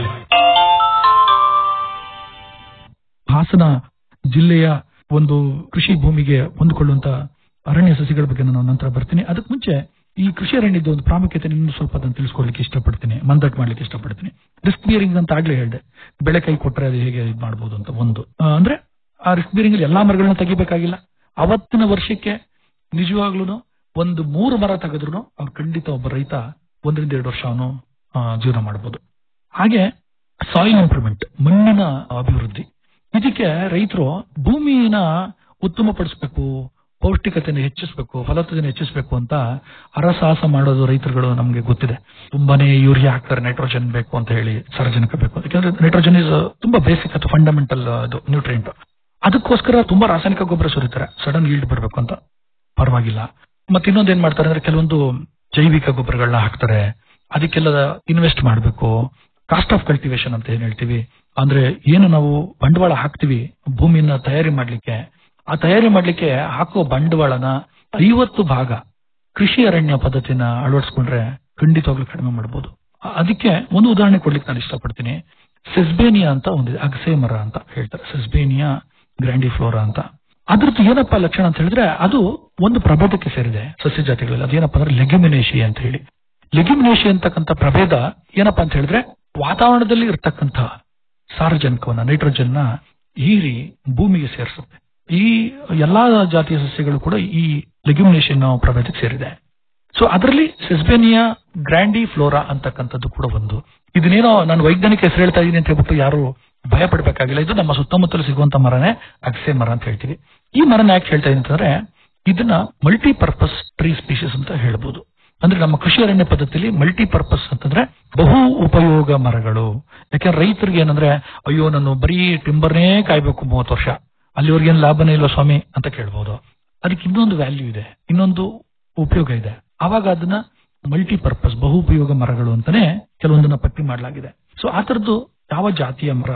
S13: ಹಾಸನ ಜಿಲ್ಲೆಯ ಒಂದು ಕೃಷಿ ಭೂಮಿಗೆ ಹೊಂದಿಕೊಳ್ಳುವಂತ ಅರಣ್ಯ ಸಸಿಗಳ ಬಗ್ಗೆ ನಾನು ನಂತರ ಬರ್ತೀನಿ ಅದಕ್ಕೆ ಮುಂಚೆ ಈ ಕೃಷಿ ಅರಣ್ಯದ ಒಂದು ಪ್ರಾಮುಖ್ಯತೆ ಇನ್ನೂ ಸ್ವಲ್ಪ ಅದನ್ನು ತಿಳಿಸ್ಕೊಡ್ಲಿಕ್ಕೆ ಇಷ್ಟಪಡ್ತೀನಿ ಮಂದಟ್ ಮಾಡ್ಲಿಕ್ಕೆ ಇಷ್ಟಪಡ್ತೀನಿ ರಿಸ್ಕ್ ಬಿಯರಿಂಗ್ ಅಂತ ಆಗ್ಲೇ ಹೇಳಿದೆ ಬೆಳೆ ಕೈ ಕೊಟ್ರೆ ಅದು ಹೇಗೆ ಇದು ಮಾಡ್ಬೋದು ಅಂತ ಒಂದು ಆ, ಅಂದ್ರೆ ಆ ರಿಸ್ಕ್ ಬಿಯರಿಂಗ್ ಅಲ್ಲಿ ಎಲ್ಲಾ ಮರಗಳನ್ನ ತೆಗಿಬೇಕಾಗಿಲ್ಲ ಅವತ್ತಿನ ವರ್ಷಕ್ಕೆ ನಿಜವಾಗ್ಲೂ ಒಂದು ಮೂರು ಮರ ತೆಗೆದ್ರು ಅವ್ರು ಖಂಡಿತ ಒಬ್ಬ ರೈತ ಒಂದರಿಂದ ಎರಡು ವರ್ಷ ಅವನು ಜೀವನ ಮಾಡಬಹುದು ಹಾಗೆ ಸಾಯಿಲ್ ಇಂಪ್ರೂವ್ಮೆಂಟ್ ಮಣ್ಣಿನ ಅಭಿವೃದ್ಧಿ ಇದಕ್ಕೆ ರೈತರು ಭೂಮಿನ ಉತ್ತಮಪಡಿಸಬೇಕು ಪೌಷ್ಟಿಕತೆಯನ್ನು ಹೆಚ್ಚಿಸಬೇಕು ಫಲವತ್ತತೆಯನ್ನು ಹೆಚ್ಚಿಸಬೇಕು ಅಂತ ಹರಸಾಹಸ ಮಾಡೋದು ರೈತರುಗಳು ನಮಗೆ ಗೊತ್ತಿದೆ ತುಂಬಾನೇ ಯೂರಿಯಾ ಹಾಕ್ತಾರೆ ನೈಟ್ರೋಜನ್ ಬೇಕು ಅಂತ ಹೇಳಿ ಸಾರಜನಕ ಬೇಕು ಯಾಕಂದ್ರೆ ನೈಟ್ರೋಜನ್ ಇಸ್ ತುಂಬಾ ಬೇಸಿಕ್ ಅಥವಾ ಫಂಡಮೆಂಟಲ್ ಅದು ನ್ಯೂಟ್ರಿಯೆಂಟ್ ಅದಕ್ಕೋಸ್ಕರ ತುಂಬಾ ರಾಸಾಯನಿಕ ಗೊಬ್ಬರ ಸುರಿತಾರೆ ಸಡನ್ ಈಲ್ಡ್ ಬರಬೇಕು ಅಂತ ಪರವಾಗಿಲ್ಲ ಮತ್ತೆ ಇನ್ನೊಂದು ಏನ್ ಮಾಡ್ತಾರೆ ಅಂದ್ರೆ ಕೆಲವೊಂದು ಜೈವಿಕ ಗೊಬ್ಬರಗಳನ್ನ ಹಾಕ್ತಾರೆ ಅದಕ್ಕೆಲ್ಲ ಇನ್ವೆಸ್ಟ್ ಮಾಡಬೇಕು ಕಾಸ್ಟ್ ಆಫ್ ಕಲ್ಟಿವೇಶನ್ ಅಂತ ಏನ್ ಹೇಳ್ತೀವಿ ಅಂದ್ರೆ ಏನು ನಾವು ಬಂಡವಾಳ ಹಾಕ್ತಿವಿ ಭೂಮಿಯನ್ನ ತಯಾರಿ ಮಾಡ್ಲಿಕ್ಕೆ ಆ ತಯಾರಿ ಮಾಡ್ಲಿಕ್ಕೆ ಹಾಕೋ ಬಂಡವಾಳನ ಐವತ್ತು ಭಾಗ ಕೃಷಿ ಅರಣ್ಯ ಪದ್ಧತಿನ ಅಳವಡಿಸ್ಕೊಂಡ್ರೆ ಖಂಡಿತವಾಗ್ಲೂ ಕಡಿಮೆ ಮಾಡಬಹುದು ಅದಕ್ಕೆ ಒಂದು ಉದಾಹರಣೆ ಕೊಡ್ಲಿಕ್ಕೆ ನಾನು ಇಷ್ಟಪಡ್ತೀನಿ ಸೆಸ್ಬೇನಿಯಾ ಅಂತ ಒಂದಿದೆ ಅಗಸೆ ಮರ ಅಂತ ಹೇಳ್ತಾರೆ ಸೆಸ್ಬೇನಿಯಾ ಗ್ರ್ಯಾಂಡಿಫ್ಲೋರಾ ಅಂತ ಅದ್ರದ್ದು ಏನಪ್ಪಾ ಲಕ್ಷಣ ಅಂತ ಹೇಳಿದ್ರೆ ಅದು ಒಂದು ಪ್ರಭೇದಕ್ಕೆ ಸೇರಿದೆ ಸಸ್ಯ ಜಾತಿಗಳಲ್ಲಿ ಅದೇನಪ್ಪ ಅಂದ್ರೆ ಲೆಗ್ಯುಮಿನೇಷಿ ಅಂತ ಹೇಳಿ ಲೆಗ್ಯುಮಿನೇಷಿ ಅಂತಕ್ಕಂಥ ಪ್ರಭೇದ ಏನಪ್ಪಾ ಅಂತ ಹೇಳಿದ್ರೆ ವಾತಾವರಣದಲ್ಲಿ ಇರ್ತಕ್ಕಂಥ ಸಾರಜನಕವನ್ನ ನೈಟ್ರೋಜನ್ ನ ಹೀರಿ ಭೂಮಿಗೆ ಸೇರಿಸುತ್ತೆ ಈ ಎಲ್ಲಾ ಜಾತಿಯ ಸಸ್ಯಗಳು ಕೂಡ ಈ ಲೆಗ್ಯುಮಿನೇಷನ್ ಪ್ರಭೇದಕ್ಕೆ ಸೇರಿದೆ ಸೊ ಅದರಲ್ಲಿ ಸೆಸ್ಬೇನಿಯಾ ಗ್ರ್ಯಾಂಡಿ ಫ್ಲೋರಾ ಅಂತಕ್ಕಂಥದ್ದು ಕೂಡ ಒಂದು ಇದನ್ನೇನೋ ನಾನು ವೈಜ್ಞಾನಿಕ ಹೆಸರು ಹೇಳ್ತಾ ಇದ್ದೀನಿ ಅಂತ ಹೇಳ್ಬಿಟ್ಟು ಯಾರು ಭಯ ಪಡಬೇಕಾಗಿಲ್ಲ ಇದು ನಮ್ಮ ಸುತ್ತಮುತ್ತಲು ಸಿಗುವಂತ ಮರನೇ ಅಗಸೆ ಮರ ಅಂತ ಹೇಳ್ತೀವಿ ಈ ಮರನ ಯಾಕೆ ಹೇಳ್ತಾ ಇದ್ದೀನಿ ಅಂತಂದ್ರೆ ಇದನ್ನ ಮಲ್ಟಿಪರ್ಪಸ್ ಟ್ರೀ ಸ್ಪೀಶೀಸ್ ಅಂತ ಹೇಳ್ಬೋದು ಅಂದ್ರೆ ನಮ್ಮ ಕೃಷಿ ಅರಣ್ಯ ಪದ್ಧತಿಯಲ್ಲಿ ಮಲ್ಟಿಪರ್ಪಸ್ ಅಂತಂದ್ರೆ ಬಹು ಉಪಯೋಗ ಮರಗಳು ಯಾಕಂದ್ರೆ ರೈತರಿಗೆ ಏನಂದ್ರೆ ಅಯ್ಯೋ ನಾನು ಬರೀ ಟಿಂಬರ್ನೇ ಕಾಯ್ಬೇಕು ಮೂವತ್ತು ವರ್ಷ ಅಲ್ಲಿವರೆಗೆ ಏನ್ ಲಾಭನೇ ಇಲ್ವಾ ಸ್ವಾಮಿ ಅಂತ ಕೇಳ್ಬೋದು ಅದಕ್ಕೆ ಇನ್ನೊಂದು ವ್ಯಾಲ್ಯೂ ಇದೆ ಇನ್ನೊಂದು ಉಪಯೋಗ ಇದೆ ಆವಾಗ ಅದನ್ನ ಮಲ್ಟಿಪರ್ಪಸ್ ಬಹು ಉಪಯೋಗ ಮರಗಳು ಅಂತಾನೆ ಕೆಲವೊಂದನ್ನ ಪಟ್ಟಿ ಮಾಡಲಾಗಿದೆ ಸೊ ಆ ತರದ್ದು ಯಾವ ಜಾತಿಯ ಮರ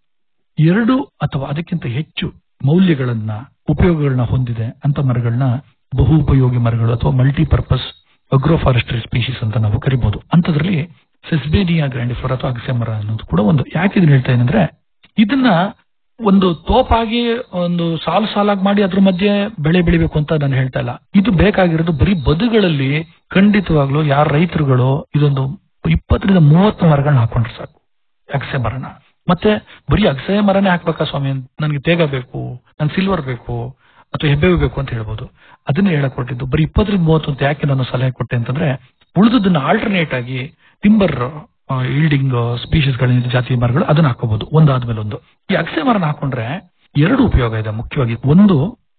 S13: ಎರಡು ಅಥವಾ ಅದಕ್ಕಿಂತ ಹೆಚ್ಚು ಮೌಲ್ಯಗಳನ್ನ ಉಪಯೋಗಗಳನ್ನ ಹೊಂದಿದೆ ಅಂತ ಮರಗಳನ್ನ ಬಹು ಉಪಯೋಗಿ ಮರಗಳು ಅಥವಾ ಮಲ್ಟಿಪರ್ಪಸ್ ಅಗ್ರೋ ಫಾರೆಸ್ಟ್ರಿ ಸ್ಪೀಶೀಸ್ ಅಂತ ನಾವು ಕರಿಬಹುದು ಅಂತದ್ರಲ್ಲಿ ಸೆಸ್ಬೇನಿಯಾ ಗ್ರ್ಯಾಂಡಿಫೋರ್ ಅಥವಾ ಅಗಸೆ ಮರ ಅನ್ನೋದು ಕೂಡ ಒಂದು ಯಾಕೆ ಇದನ್ನ ಹೇಳ್ತಾ ಏನಂದ್ರೆ ಇದನ್ನ ಒಂದು ತೋಪಾಗಿ ಒಂದು ಸಾಲು ಸಾಲಾಗಿ ಮಾಡಿ ಅದ್ರ ಮಧ್ಯೆ ಬೆಳೆ ಬೆಳಿಬೇಕು ಅಂತ ನಾನು ಹೇಳ್ತಾ ಇಲ್ಲ ಇದು ಬೇಕಾಗಿರೋದು ಬರೀ ಬದುಗಳಲ್ಲಿ ಖಂಡಿತವಾಗ್ಲೂ ಯಾರ ರೈತರುಗಳು ಇದೊಂದು ಇಪ್ಪತ್ತರಿಂದ ಮೂವತ್ತು ಮರಗಳನ್ನ ಹಾಕೊಂಡ್ರೆ ಸಾಕು ಅಗಸೆ ಮರನ ಮತ್ತೆ ಬರೀ ಅಗಸೆ ಮರನೇ ಹಾಕ್ಬೇಕಾ ಸ್ವಾಮಿ ನನಗೆ ತೇಗ ಬೇಕು ನನ್ ಸಿಲ್ವರ್ ಬೇಕು ಅಥವಾ ಹೆಬ್ಬೆವು ಬೇಕು ಅಂತ ಹೇಳ್ಬೋದು ಅದನ್ನ ಹೇಳಕ್ ಕೊಟ್ಟಿದ್ದು ಬರೀ ಇಪ್ಪತ್ತರಿಂದ ಮೂವತ್ತು ಅಂತ ಯಾಕೆ ನಾನು ಸಲಹೆ ಕೊಟ್ಟೆ ಅಂತಂದ್ರೆ ಉಳಿದದನ್ನ ಆಲ್ಟರ್ನೇಟ್ ಆಗಿ ಟಿಂಬರ್ ಈಲ್ಡಿಂಗ್ ಸ್ಪೀಶೀಸ್ ಗಳಿಂದ ಜಾತಿ ಮರಗಳು ಅದನ್ನ ಹಾಕೋಬಹುದು ಒಂದಾದ್ಮೇಲೆ ಒಂದು ಈ ಅಗಸೆ ಮರನ ಹಾಕೊಂಡ್ರೆ ಎರಡು ಉಪಯೋಗ ಇದೆ ಮುಖ್ಯವಾಗಿ ಒಂದು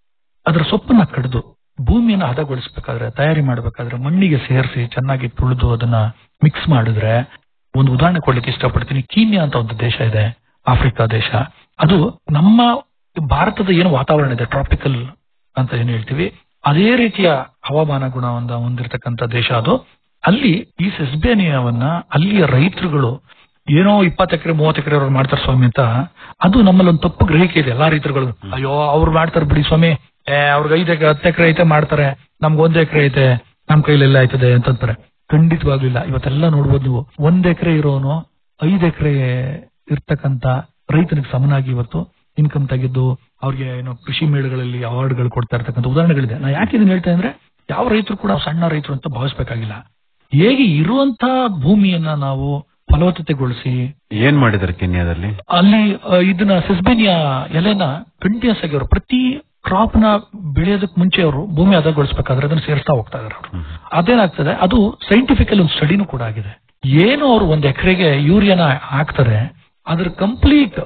S13: ಅದರ ಸೊಪ್ಪನ್ನ ಕಡಿದು ಭೂಮಿಯನ್ನ ಹದಗೊಳಿಸಬೇಕಾದ್ರೆ ತಯಾರಿ ಮಾಡಬೇಕಾದ್ರೆ ಮಣ್ಣಿಗೆ ಸೇರಿಸಿ ಚೆನ್ನಾಗಿ ತುಳಿದು ಅದನ್ನ ಮಿಕ್ಸ್ ಮಾಡಿದ್ರೆ ಒಂದು ಉದಾಹರಣೆ ಕೊಡ್ಲಿಕ್ಕೆ ಇಷ್ಟಪಡ್ತೀನಿ ಕೀನ್ಯಾ ಅಂತ ಒಂದು ದೇಶ ಇದೆ ಆಫ್ರಿಕಾ ದೇಶ ಅದು ನಮ್ಮ ಭಾರತದ ಏನು ವಾತಾವರಣ ಇದೆ ಟ್ರಾಪಿಕಲ್ ಅಂತ ಏನ್ ಹೇಳ್ತೀವಿ ಅದೇ ರೀತಿಯ ಹವಾಮಾನ ಗುಣವನ್ನ ಹೊಂದಿರತಕ್ಕಂತ ದೇಶ ಅದು ಅಲ್ಲಿ ಈ ಸೆಸ್ಬೇನಿಯಾವನ್ನ ಅಲ್ಲಿಯ ರೈತರುಗಳು ಏನೋ ಇಪ್ಪತ್ತು ಎಕರೆ ಮೂವತ್ತು ಎಕರೆ ಅವ್ರು ಮಾಡ್ತಾರೆ ಸ್ವಾಮಿ ಅಂತ ಅದು ನಮ್ಮಲ್ಲಿ ಒಂದು ತಪ್ಪು ಗ್ರಹಿಕೆ ಇದೆ ಎಲ್ಲಾ ರೈತರುಗಳು ಅಯ್ಯೋ ಅವ್ರು ಮಾಡ್ತಾರೆ ಬಿಡಿ ಸ್ವಾಮಿ ಏ ಅವ್ರಿಗೆ ಐದು ಎಕರೆ ಹತ್ತು ಎಕರೆ ಐತೆ ಮಾಡ್ತಾರೆ ನಮ್ಗೆ ಒಂದ್ ಎಕರೆ ಐತೆ ನಮ್ ಕೈಲೆಲ್ಲ ಆಯ್ತದೆ ಅಂತಂತಾರೆ ಖಂಡಿತವಾಗ್ಲಿಲ್ಲ ಇವತ್ತೆಲ್ಲ ನೋಡ್ಬೋದು ನೀವು ಒಂದ್ ಎಕರೆ ಇರೋನು ಐದ್ ಎಕರೆ ಇರ್ತಕ್ಕಂತ ರೈತನಿಗೆ ಸಮನಾಗಿ ಇವತ್ತು ಇನ್ಕಮ್ ತೆಗೆದು ಅವ್ರಿಗೆ ಏನೋ ಕೃಷಿ ಮೇಳಗಳಲ್ಲಿ ಅವಾರ್ಡ್ಗಳು ಕೊಡ್ತಾ ಇರ್ತಕ್ಕಂಥ ಉದಾಹರಣೆಗಳಿದೆ ನಾ ಯಾಕೆ ಇದನ್ನ ಹೇಳ್ತಾ ಅಂದ್ರೆ ಯಾವ ರೈತರು ಕೂಡ ಸಣ್ಣ ರೈತರು ಅಂತ ಭಾವಿಸ್ಬೇಕಾಗಿಲ್ಲ ಹೇಗೆ ಇರುವಂತ ಭೂಮಿಯನ್ನ ನಾವು ಫಲವತ್ತತೆಗೊಳಿಸಿ
S12: ಏನ್ ಮಾಡಿದಾರೆ ಕೆನ್ಯಾದಲ್ಲಿ
S13: ಅಲ್ಲಿ ಆ, ಇದನ್ನ ಸೆಸ್ಬೇನಿಯಾ ಎಲೆನ ಕಂಟಿನ್ಯೂಸ್ ಆಗಿ ಅವರು ಪ್ರತಿ ಕ್ರಾಪ್ ನ ಬೆಳೆಯೋದಕ್ಕೆ ಮುಂಚೆ ಅವರು ಭೂಮಿ ಹದಗೊಳಿಸಬೇಕಾದ್ರೆ ಅದನ್ನ ಸೇರಿಸ್ತಾ ಹೋಗ್ತಾ ಇದಾರೆ ಅವರು ಅದೇನಾಗ್ತದೆ ಅದು ಸೈಂಟಿಫಿಕಲ್ ಒಂದು ಸ್ಟಡಿನೂ ಕೂಡ ಆಗಿದೆ ಏನು ಅವರು ಒಂದ್ ಎಕರೆಗೆ ಯೂರಿಯಾನ ಹಾಕ್ತಾರೆ ಅದ್ರ ಕಂಪ್ಲೀಟ್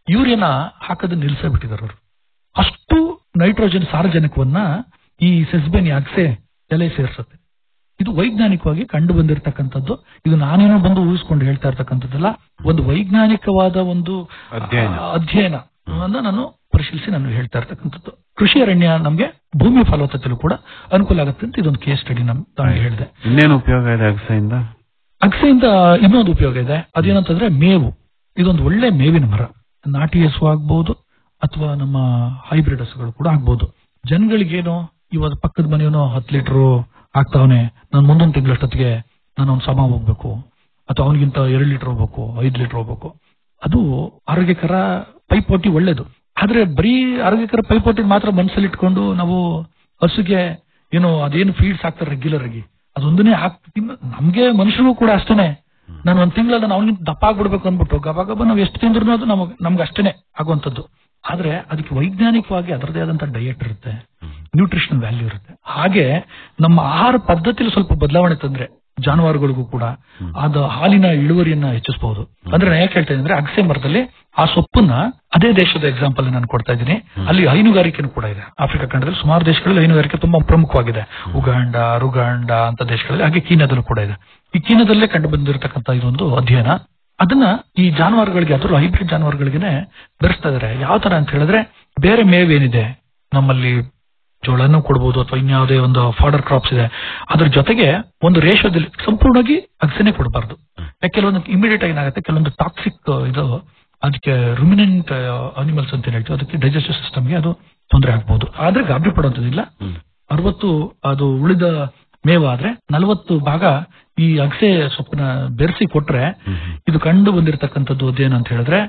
S13: ಯೂರಿಯಾನ ಹಾಕೋದನ್ನ ನಿಲ್ಸೇ ಬಿಟ್ಟಿದ್ದಾರೆ ಅವರು ಅಷ್ಟು ನೈಟ್ರೋಜನ್ ಸಾರಜನಕವನ್ನ ಈ ಸೆಸ್ಬೇನಿ ಅಗಸೆ ಎಲೆ ಸೇರಿಸುತ್ತೆ ಇದು ವೈಜ್ಞಾನಿಕವಾಗಿ ಕಂಡು ಬಂದಿರತಕ್ಕಂಥದ್ದು ಇದು ನಾನೇನೋ ಬಂದು ಊಹಿಸ್ಕೊಂಡು ಹೇಳ್ತಾ ಇರ್ತಕ್ಕಂಥದ್ದಲ್ಲ ಒಂದು ವೈಜ್ಞಾನಿಕವಾದ ಒಂದು
S12: ಅಧ್ಯಯನ.
S13: ಆ, ಅಧ್ಯಯನ ಅನ್ನ ನಾನು ಪರಿಶೀಲಿಸಿ ನಾನು ಹೇಳ್ತಾ ಇರ್ತಕ್ಕಂಥದ್ದು ಕೃಷಿ ಅರಣ್ಯ ನಮಗೆ ಭೂಮಿ ಫಲವತ್ತತೆಯಲ್ಲೂ ಕೂಡ ಅನುಕೂಲ ಆಗುತ್ತೆ ಅಂತ ಇದೊಂದು ಕೇಸ್ ಸ್ಟಡಿ ನಮ್ ತಾನು ಹೇಳಿದೆ
S12: ಇನ್ನೇನು ಉಪಯೋಗ ಇದೆ ಅಗಸೆಯಿಂದ
S13: ಅಗಸೆಯಿಂದ ಇನ್ನೊಂದು ಉಪಯೋಗ ಇದೆ ಅದೇನಂತಂದ್ರೆ ಮೇವು ಇದೊಂದು ಒಳ್ಳೆ ಮೇವಿನ ಮರ ನಾಟಿ ಹಸು ಆಗ್ಬಹುದು ಅಥವಾ ನಮ್ಮ ಹೈಬ್ರಿಡ್ ಹಸುಗಳು ಕೂಡ ಆಗ್ಬಹುದು ಜನಗಳಿಗೇನು ಇವತ್ತು ಪಕ್ಕದ ಮನೆಯವನು ಹತ್ತು ಲೀಟರ್ ಆಗ್ತಾವನೆ ನಾನು ಮುಂದೊಂದು ತಿಂಗಳಷ್ಟೊತ್ತಿಗೆ ನಾನು ಅವ್ನು ಸಮ ಹೋಗ್ಬೇಕು ಅಥವಾ ಅವನಿಗಿಂತ ಎರಡು ಲೀಟರ್ ಹೋಗ್ಬೇಕು ಐದು ಲೀಟರ್ ಹೋಗ್ಬೇಕು ಅದು ಆರೋಗ್ಯಕರ ಪೈಪೋಟಿ ಒಳ್ಳೇದು ಆದ್ರೆ ಬರೀ ಆರೋಗ್ಯಕರ ಪೈಪೋಟಿ ಮಾತ್ರ ಮನಸ್ಸಲ್ಲಿ ಇಟ್ಕೊಂಡು ನಾವು ಹಸುಗೆ ಏನು ಅದೇನು ಫೀಡ್ಸ್ ಹಾಕ್ತಾರೆ ರೆಗ್ಯುಲರ್ ಆಗಿ ಅದೊಂದನ್ನೇ ಹಾಕ್ತಿ ನಮ್ಗೆ ಮನುಷ್ಯರಿಗೂ ಕೂಡ ಅಷ್ಟೇನೆ ನಾನು ಒಂದ್ ತಿಂಗಳ ನಾನು ಅವನಿಗೆ ದಪ್ಪ ಆಗ್ಬಿಡ್ಬೇಕು ಅಂದ್ಬಿಟ್ಟು ಗಬ ಗಬ ನಾವು ಎಷ್ಟು ತಿಂದ್ರು ಅದು ನಮಗೆ ನಮ್ಗೆ ಅಷ್ಟೇನೆ ಆಗುವಂತದ್ದು ಆದ್ರೆ ಅದಕ್ಕೆ ವೈಜ್ಞಾನಿಕವಾಗಿ ಅದರದೇ ಆದಂತ ಡಯಟ್ ಇರುತ್ತೆ ನ್ಯೂಟ್ರಿಷನ್ ವ್ಯಾಲ್ಯೂ ಇರುತ್ತೆ ಹಾಗೆ ನಮ್ಮ ಆಹಾರ ಪದ್ಧತಿಲಿ ಸ್ವಲ್ಪ ಬದಲಾವಣೆ ತಂದ್ರೆ ಜಾನುವಾರುಗಳಿಗೂ ಕೂಡ ಅದು ಹಾಲಿನ ಇಳುವರಿಯನ್ನ ಹೆಚ್ಚಿಸಬಹುದು ಅಂದ್ರೆ ನಾನು ಯಾಕೆ ಹೇಳ್ತಾ ಇದ್ದೀನಿ ಅಂದ್ರೆ ಅಗಸೆ ಮರದಲ್ಲಿ ಆ ಸೊಪ್ಪನ್ನ ಅದೇ ದೇಶದ ಎಕ್ಸಾಂಪಲ್ ನಾನು ಕೊಡ್ತಾ ಇದ್ದೀನಿ ಅಲ್ಲಿ ಹೈನುಗಾರಿಕೆನೂ ಕೂಡ ಇದೆ ಆಫ್ರಿಕಾ ಖಂಡದಲ್ಲಿ ಸುಮಾರು ದೇಶಗಳಲ್ಲಿ ಹೈನುಗಾರಿಕೆ ತುಂಬಾ ಪ್ರಮುಖವಾಗಿದೆ ಉಗಾಂಡ ರುಗಾಂಡ ಅಂತ ದೇಶಗಳಲ್ಲಿ ಹಾಗೆ ಕೀನ್ಯಾದಲ್ಲೂ ಕೂಡ ಇದೆ ಈ ಕೀನ್ಯಾದಲ್ಲೇ ಕಂಡು ಬಂದಿರತಕ್ಕಂತ ಇದೊಂದು ಅಧ್ಯಯನ ಅದನ್ನ ಈ ಜಾನುವಾರುಗಳಿಗೆ ಅದರಲ್ಲೂ ಹೈಬ್ರಿಡ್ ಜಾನುವಾರುಗಳಿಗೆನೆ ಬೆರೆಸ್ತಾ ಇದಾರೆ ಯಾವ ತರ ಅಂತ ಹೇಳಿದ್ರೆ ಬೇರೆ ಮೇವೇನಿದೆ ನಮ್ಮಲ್ಲಿ ಜೋಳನೂ ಕೊಡ್ಬೋದು ಅಥವಾ ಇನ್ಯಾವುದೇ ಒಂದು ಫಾಡರ್ ಕ್ರಾಪ್ಸ್ ಇದೆ ಅದ್ರ ಜೊತೆಗೆ ಒಂದು ರೇಷದಲ್ಲಿ ಸಂಪೂರ್ಣವಾಗಿ ಅಗಸೆನೆ ಕೊಡಬಾರ್ದು ಯಾಕೆ ಕೆಲವೊಂದು ಇಮಿಡಿಯೇಟ್ ಆಗಿ ಏನಾಗುತ್ತೆ ಕೆಲವೊಂದು ಟಾಕ್ಸಿಕ್ ಇದು ಅದಕ್ಕೆ ರುಮಿನೆಂಟ್ ಅನಿಮಲ್ಸ್ ಅಂತ ಏನ್ ಹೇಳ್ತೀವಿ ಅದಕ್ಕೆ ಡೈಜೆಸ್ಟಿವ್ ಸಿಸ್ಟಮ್ಗೆ ಅದು ತೊಂದರೆ ಆಗ್ಬಹುದು ಆದ್ರೆ ಗಾಬರಿ ಪಡುವಂತದಿಲ್ಲ ಅರವತ್ತು ಅದು ಉಳಿದ ಮೇವಾದ್ರೆ ನಲವತ್ತು ಭಾಗ ಈ ಅಗಸೆ ಸೊಪ್ಪನ್ನ ಬೆರೆಸಿ ಕೊಟ್ರೆ ಇದು ಕಂಡು ಬಂದಿರತಕ್ಕಂಥದ್ದು ಅದೇನಂತ ಹೇಳಿದ್ರೆ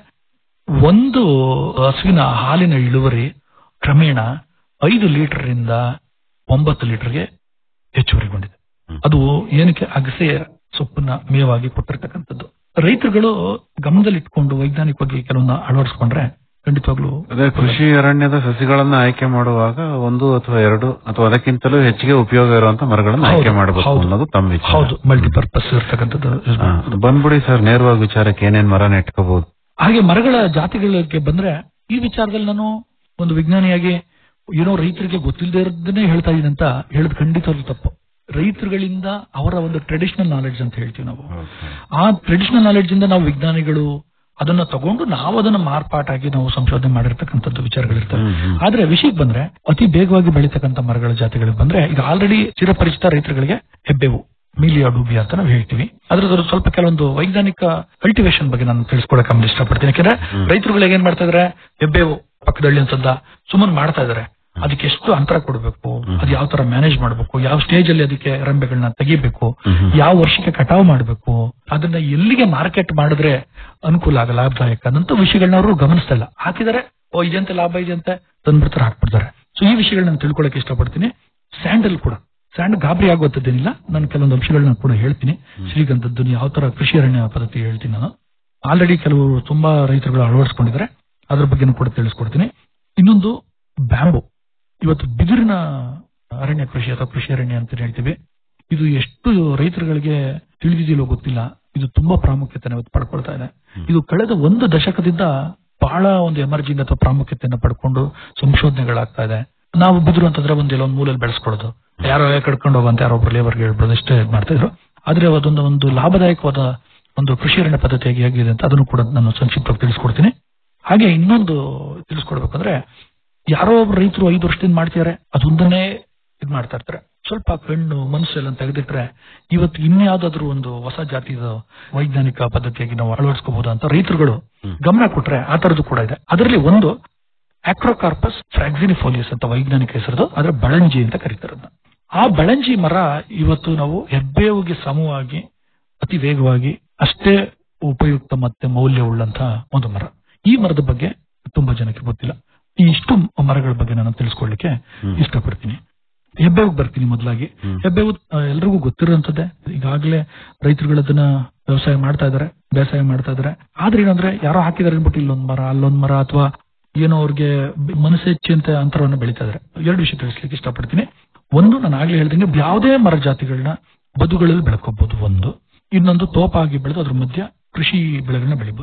S13: ಒಂದು ಹಸುವಿನ ಹಾಲಿನ ಇಳುವರಿ ಕ್ರಮೇಣ ಐದು ಲೀಟರ್ ಇಂದ ಒಂಬತ್ತು ಲೀಟರ್ಗೆ ಹೆಚ್ಚುವರಿಗೊಂಡಿದೆ ಅದು ಏನಕ್ಕೆ ಅಗಸೆ ಸೊಪ್ಪನ್ನ ಮೇವಾಗಿ ಕೊಟ್ಟಿರ್ತಕ್ಕಂಥದ್ದು ರೈತರುಗಳು ಗಮನದಲ್ಲಿಟ್ಕೊಂಡು ವೈಜ್ಞಾನಿಕವಾಗಿ ಕೆಲವೊಂದು ಅಳವಡಿಸ್ಕೊಂಡ್ರೆ ಖಂಡಿತವಾಗ್ಲೂ
S12: ಅದೇ ಕೃಷಿ ಅರಣ್ಯದ ಸಸಿಗಳನ್ನ ಆಯ್ಕೆ ಮಾಡುವಾಗ ಒಂದು ಅಥವಾ ಎರಡು ಅಥವಾ ಅದಕ್ಕಿಂತಲೂ ಹೆಚ್ಚಿಗೆ ಉಪಯೋಗ ಇರುವಂತ ಮರಗಳನ್ನ ಆಯ್ಕೆ
S13: ಹೌದು,
S12: ಮಾಡಬೇಕು
S13: ಹೌದು.
S12: ಅನ್ನೋದು ತಮ್ಮ ವಿಚಾರ
S13: ಹೌದು ಮಲ್ಟಿಪರ್ಪಸ್ ಇರ್ತಕ್ಕಂಥದ್ದು use
S12: ಹಾ,
S13: ಮಾಡ್ಬೋದು.
S12: ಅದು ಬಂದ್ಬಿಡಿ ಸರ್ ನೇರವಾಗಿ ವಿಚಾರಕ್ಕೆ ಏನೇನ್ ಮರ ನೆಟ್ಕೋಬಹುದು
S13: ಹಾಗೆ ಮರಗಳ ಜಾತಿಗಳಿಗೆ ಬಂದ್ರೆ ಈ ವಿಚಾರದಲ್ಲಿ ನಾನು ಒಂದು ವಿಜ್ಞಾನಿಯಾಗಿ ಏನೋ ರೈತರಿಗೆ ಗೊತ್ತಿಲ್ಲದೆ ಇರೋದನ್ನೇ ಹೇಳ್ತಾ ಇದ್ದೀನಿ ಅಂತ ಹೇಳದ್ ಖಂಡಿತವಾಗ್ಲೂ ತಪ್ಪು ರೈತರುಗಳಿಂದ ಅವರ ಒಂದು ಟ್ರೆಡಿಷನಲ್ ನಾಲೆಡ್ಜ್ ಅಂತ ಹೇಳ್ತೀವಿ ನಾವು ಆ ಟ್ರೆಡಿಷನಲ್ ನಾಲೆಡ್ಜ್ ಇಂದ ನಾವು ವಿಜ್ಞಾನಿಗಳು ಅದನ್ನ ತಗೊಂಡು ನಾವು ಅದನ್ನ ಮಾರ್ಪಾಟಾಗಿ ನಾವು ಸಂಶೋಧನೆ ಮಾಡಿರ್ತಕ್ಕಂಥದ್ದು ವಿಚಾರಗಳಿರ್ತವೆ ಆದ್ರೆ ವಿಷಯಕ್ಕೆ ಬಂದ್ರೆ ಅತಿ ಬೇಗವಾಗಿ ಬೆಳೀತಕ್ಕಂಥ ಮರಗಳ ಜಾತಿಗಳಿಗೆ ಬಂದ್ರೆ ಈಗ ಆಲ್ರೆಡಿ ಚಿರಪರಿಚಿತ ರೈತರುಗಳಿಗೆ ಹೆಬ್ಬೆವು ಮೀಲಿಯಾ ಡೂಬಿಯಾ ಅಂತ ನಾವು ಹೇಳ್ತೀವಿ ಅದ್ರದ್ದು ಸ್ವಲ್ಪ ಕೆಲವೊಂದು ವೈಜ್ಞಾನಿಕ ಕಲ್ಟಿವೇಶನ್ ಬಗ್ಗೆ ನಾನು ತಿಳಿಸ್ಕೊಡಕ್ಕೆ ನಾನು ಇಷ್ಟಪಡ್ತೀನಿ ಯಾಕಂದ್ರೆ ರೈತರುಗಳಿಗೆ ಏನ್ ಮಾಡ್ತಾ ಇದಾರೆ ಹೆಬ್ಬೆವು ಪಕ್ಕದಳ್ಳಿ ಅಂತಂದ ಸುಮ್ಮನೆ ಮಾಡ್ತಾ ಇದಾರೆ ಅದಕ್ಕೆ ಎಷ್ಟು ಅಂತರ ಕೊಡಬೇಕು ಅದು ಯಾವ ತರ ಮ್ಯಾನೇಜ್ ಮಾಡಬೇಕು ಯಾವ ಸ್ಟೇಜ್ ಅಲ್ಲಿ ಅದಕ್ಕೆ ರಂಬೆಗಳನ್ನ ತೆಗಿಬೇಕು ಯಾವ ವರ್ಷಕ್ಕೆ ಕಟಾವು ಮಾಡಬೇಕು ಅದನ್ನ ಎಲ್ಲಿಗೆ ಮಾರ್ಕೆಟ್ ಮಾಡಿದ್ರೆ ಅನುಕೂಲ ಆಗ ಲಾಭದಾಯಕ ಅನ್ನಂತ ವಿಷಯಗಳನ್ನ ಅವರು ಗಮನಿಸ್ತಾ ಇಲ್ಲ ಹಾಕಿದರೆ ಓ ಇದಂತೆ ಲಾಭ ಇದೆ ಅಂತ ತಂದ್ಬಿಡ್ತಾರೆ ಹಾಕ್ಬಿಡ್ತಾರೆ ಸೊ ಈ ವಿಷಯಗಳನ್ನ ನಾನು ತಿಳ್ಕೊಳಕ್ಕೆ ಇಷ್ಟಪಡ್ತೀನಿ ಸ್ಯಾಂಡಲ್ ಕೂಡ ಸ್ಯಾಂಡ್ ಗಾಬರಿ ಆಗುವಂತದ್ದೇನಿಲ್ಲ ನಾನು ಕೆಲವೊಂದು ಅಂಶಗಳನ್ನ ಕೂಡ ಹೇಳ್ತೀನಿ ಶ್ರೀಗಂಧದ್ದು ಯಾವ ತರ ಕೃಷಿ ಅರಣ್ಯ ಪದ್ಧತಿ ಹೇಳ್ತೀನಿ ನಾನು ಆಲ್ರೆಡಿ ಕೆಲವು ತುಂಬಾ ರೈತರುಗಳು ಅಳವಡಿಸ್ಕೊಂಡಿದ್ದಾರೆ ಅದ್ರ ಬಗ್ಗೆನೂ ಕೂಡ ತಿಳಿಸ್ಕೊಡ್ತೀನಿ ಇನ್ನೊಂದು ಬ್ಯಾಂಬು ಇವತ್ತು ಬಿದಿರಿನ ಅರಣ್ಯ ಕೃಷಿ ಅಥವಾ ಕೃಷಿ ಅರಣ್ಯ ಅಂತ ಹೇಳ್ತೀವಿ ಇದು ಎಷ್ಟು ರೈತರುಗಳಿಗೆ ತಿಳಿದಿದೆಯೋ ಗೊತ್ತಿಲ್ಲ ಇದು ತುಂಬಾ ಪ್ರಾಮುಖ್ಯತೆ ಇವತ್ತು ಪಡ್ಕೊಳ್ತಾ ಇದೆ ಇದು ಕಳೆದ ಒಂದು ದಶಕದಿಂದ ಬಹಳ ಒಂದು ಎಮರ್ಜಿಂಗ್ ಅಥವಾ ಪ್ರಾಮುಖ್ಯತೆಯನ್ನು ಪಡ್ಕೊಂಡು ಸಂಶೋಧನೆಗಳಾಗ್ತಾ ಇದೆ ನಾವು ಬಿದಿರು ಅಂತಂದ್ರೆ ಒಂದ್ ಎಲ್ಲೊಂದು ಮೂಲೆಯಲ್ಲಿ ಬೆಳೆಸ್ಕೊಳ್ಳೋದು ಯಾರೋ ಕಡ್ಕೊಂಡು ಹೋಗಂತ ಯಾರೋ ಒಬ್ರು ಲೇಬರ್ಗೆ ಹೇಳ್ಬೋದು ಇಷ್ಟೇ ಇದ್ ಮಾಡ್ತಾ ಇದ್ರು ಆದ್ರೆ ಅದೊಂದು ಒಂದು ಲಾಭದಾಯಕವಾದ ಒಂದು ಕೃಷಿ ಅರಣ್ಯ ಪದ್ಧತಿಯಾಗಿ ಹೇಗಿದೆ ಅಂತ ಅದನ್ನು ಕೂಡ ನಾನು ಸಂಕ್ಷಿಪ್ತವಾಗಿ ತಿಳಿಸ್ಕೊಡ್ತೀನಿ ಹಾಗೆ ಇನ್ನೊಂದು ತಿಳಿಸ್ಕೊಡ್ಬೇಕಂದ್ರೆ ಯಾರೋ ಒಬ್ರು ರೈತರು ಐದು ವರ್ಷದಿಂದ ಮಾಡ್ತಿದ್ದಾರೆ ಅದೊಂದನ್ನೇ ಇದ್ ಮಾಡ್ತಾ ಇರ್ತಾರೆ ಸ್ವಲ್ಪ ಕಣ್ಣು ಮನಸ್ಸು ಎಲ್ಲ ತೆಗೆದಿಟ್ರೆ ಇವತ್ತು ಇನ್ಯಾವುದಾದ್ರೂ ಒಂದು ಹೊಸ ಜಾತಿಯ ವೈಜ್ಞಾನಿಕ ಪದ್ಧತಿಯಾಗಿ ನಾವು ಅಳವಡಿಸ್ಕೋಬಹುದು ಅಂತ ರೈತರುಗಳು ಗಮನ ಕೊಟ್ರೆ ಆ ತರದ್ದು ಕೂಡ ಇದೆ ಅದರಲ್ಲಿ ಒಂದು ಆಕ್ರೋಕಾರ್ಪಸ್ ಫ್ರಾಕ್ಸಿನಿಫೋಲಿಯಸ್ ಅಂತ ವೈಜ್ಞಾನಿಕ ಹೆಸರದು ಅದರ ಬಳಂಜಿ ಅಂತ ಕರೀತಾರೆ ಅದನ್ನ. ಆ ಬಳಂಜಿ ಮರ ಇವತ್ತು ನಾವು ಹೆಬ್ಬೇವಿಗೆ ಸಮವಾಗಿ ಅತಿ ವೇಗವಾಗಿ ಅಷ್ಟೇ ಉಪಯುಕ್ತ ಮತ್ತೆ ಮೌಲ್ಯವುಳ್ಳಂತಹ ಒಂದು ಮರ ಈ ಮರದ ಬಗ್ಗೆ ತುಂಬಾ ಜನಕ್ಕೆ ಗೊತ್ತಿಲ್ಲ ಈ ಇಷ್ಟು ಮರಗಳ ಬಗ್ಗೆ ನಾನು ತಿಳಿಸ್ಕೊಳ್ಳಿಕ್ಕೆ ಇಷ್ಟಪಡ್ತೀನಿ ಹೆಬ್ಬೇವಿಗೆ ಬರ್ತೀನಿ ಮೊದಲಾಗಿ ಹೆಬ್ಬೇವು ಆ, ಎಲ್ರಿಗೂ ಗೊತ್ತಿರುವಂತದ್ದೇ ಈಗಾಗಲೇ ರೈತರುಗಳು ಅದನ್ನ ವ್ಯವಸಾಯ ಮಾಡ್ತಾ ಇದಾರೆ ಬೇಸಾಯ ಮಾಡ್ತಾ ಇದಾರೆ ಆದ್ರೆ ಏನಂದ್ರೆ ಯಾರೋ ಹಾಕಿದಾರೆ ಅಂದ್ಬಿಟ್ಟು ಇಲ್ಲೊಂದ್ ಮರ ಅಲ್ಲೊಂದ್ ಮರ ಅಥವಾ ಏನೋ ಅವ್ರಿಗೆ ಮನಸ್ಸೆಚ್ಚಿ ಅಂತ ಅಂತರವನ್ನ ಬೆಳೀತಾ ಇದಾರೆ ಎರಡು ವಿಷಯ ತಿಳಿಸ್ಲಿಕ್ಕೆ ಇಷ್ಟಪಡ್ತೀನಿ ಒಂದು ನಾನು ಆಗ್ಲೇ ಹೇಳ್ದಂಗೆ ಯಾವುದೇ ಮರ ಜಾತಿಗಳನ್ನ ಬದುಗಳಲ್ಲಿ ಬೆಳ್ಕೋಬಹುದು ಒಂದು ಇನ್ನೊಂದು ತೋಪಾಗಿ ಬೆಳೆದು ಅದ್ರ ಮಧ್ಯ ಕೃಷಿ ಬೆಳೆಗಳನ್ನ ಬೆಳಿಬಹುದು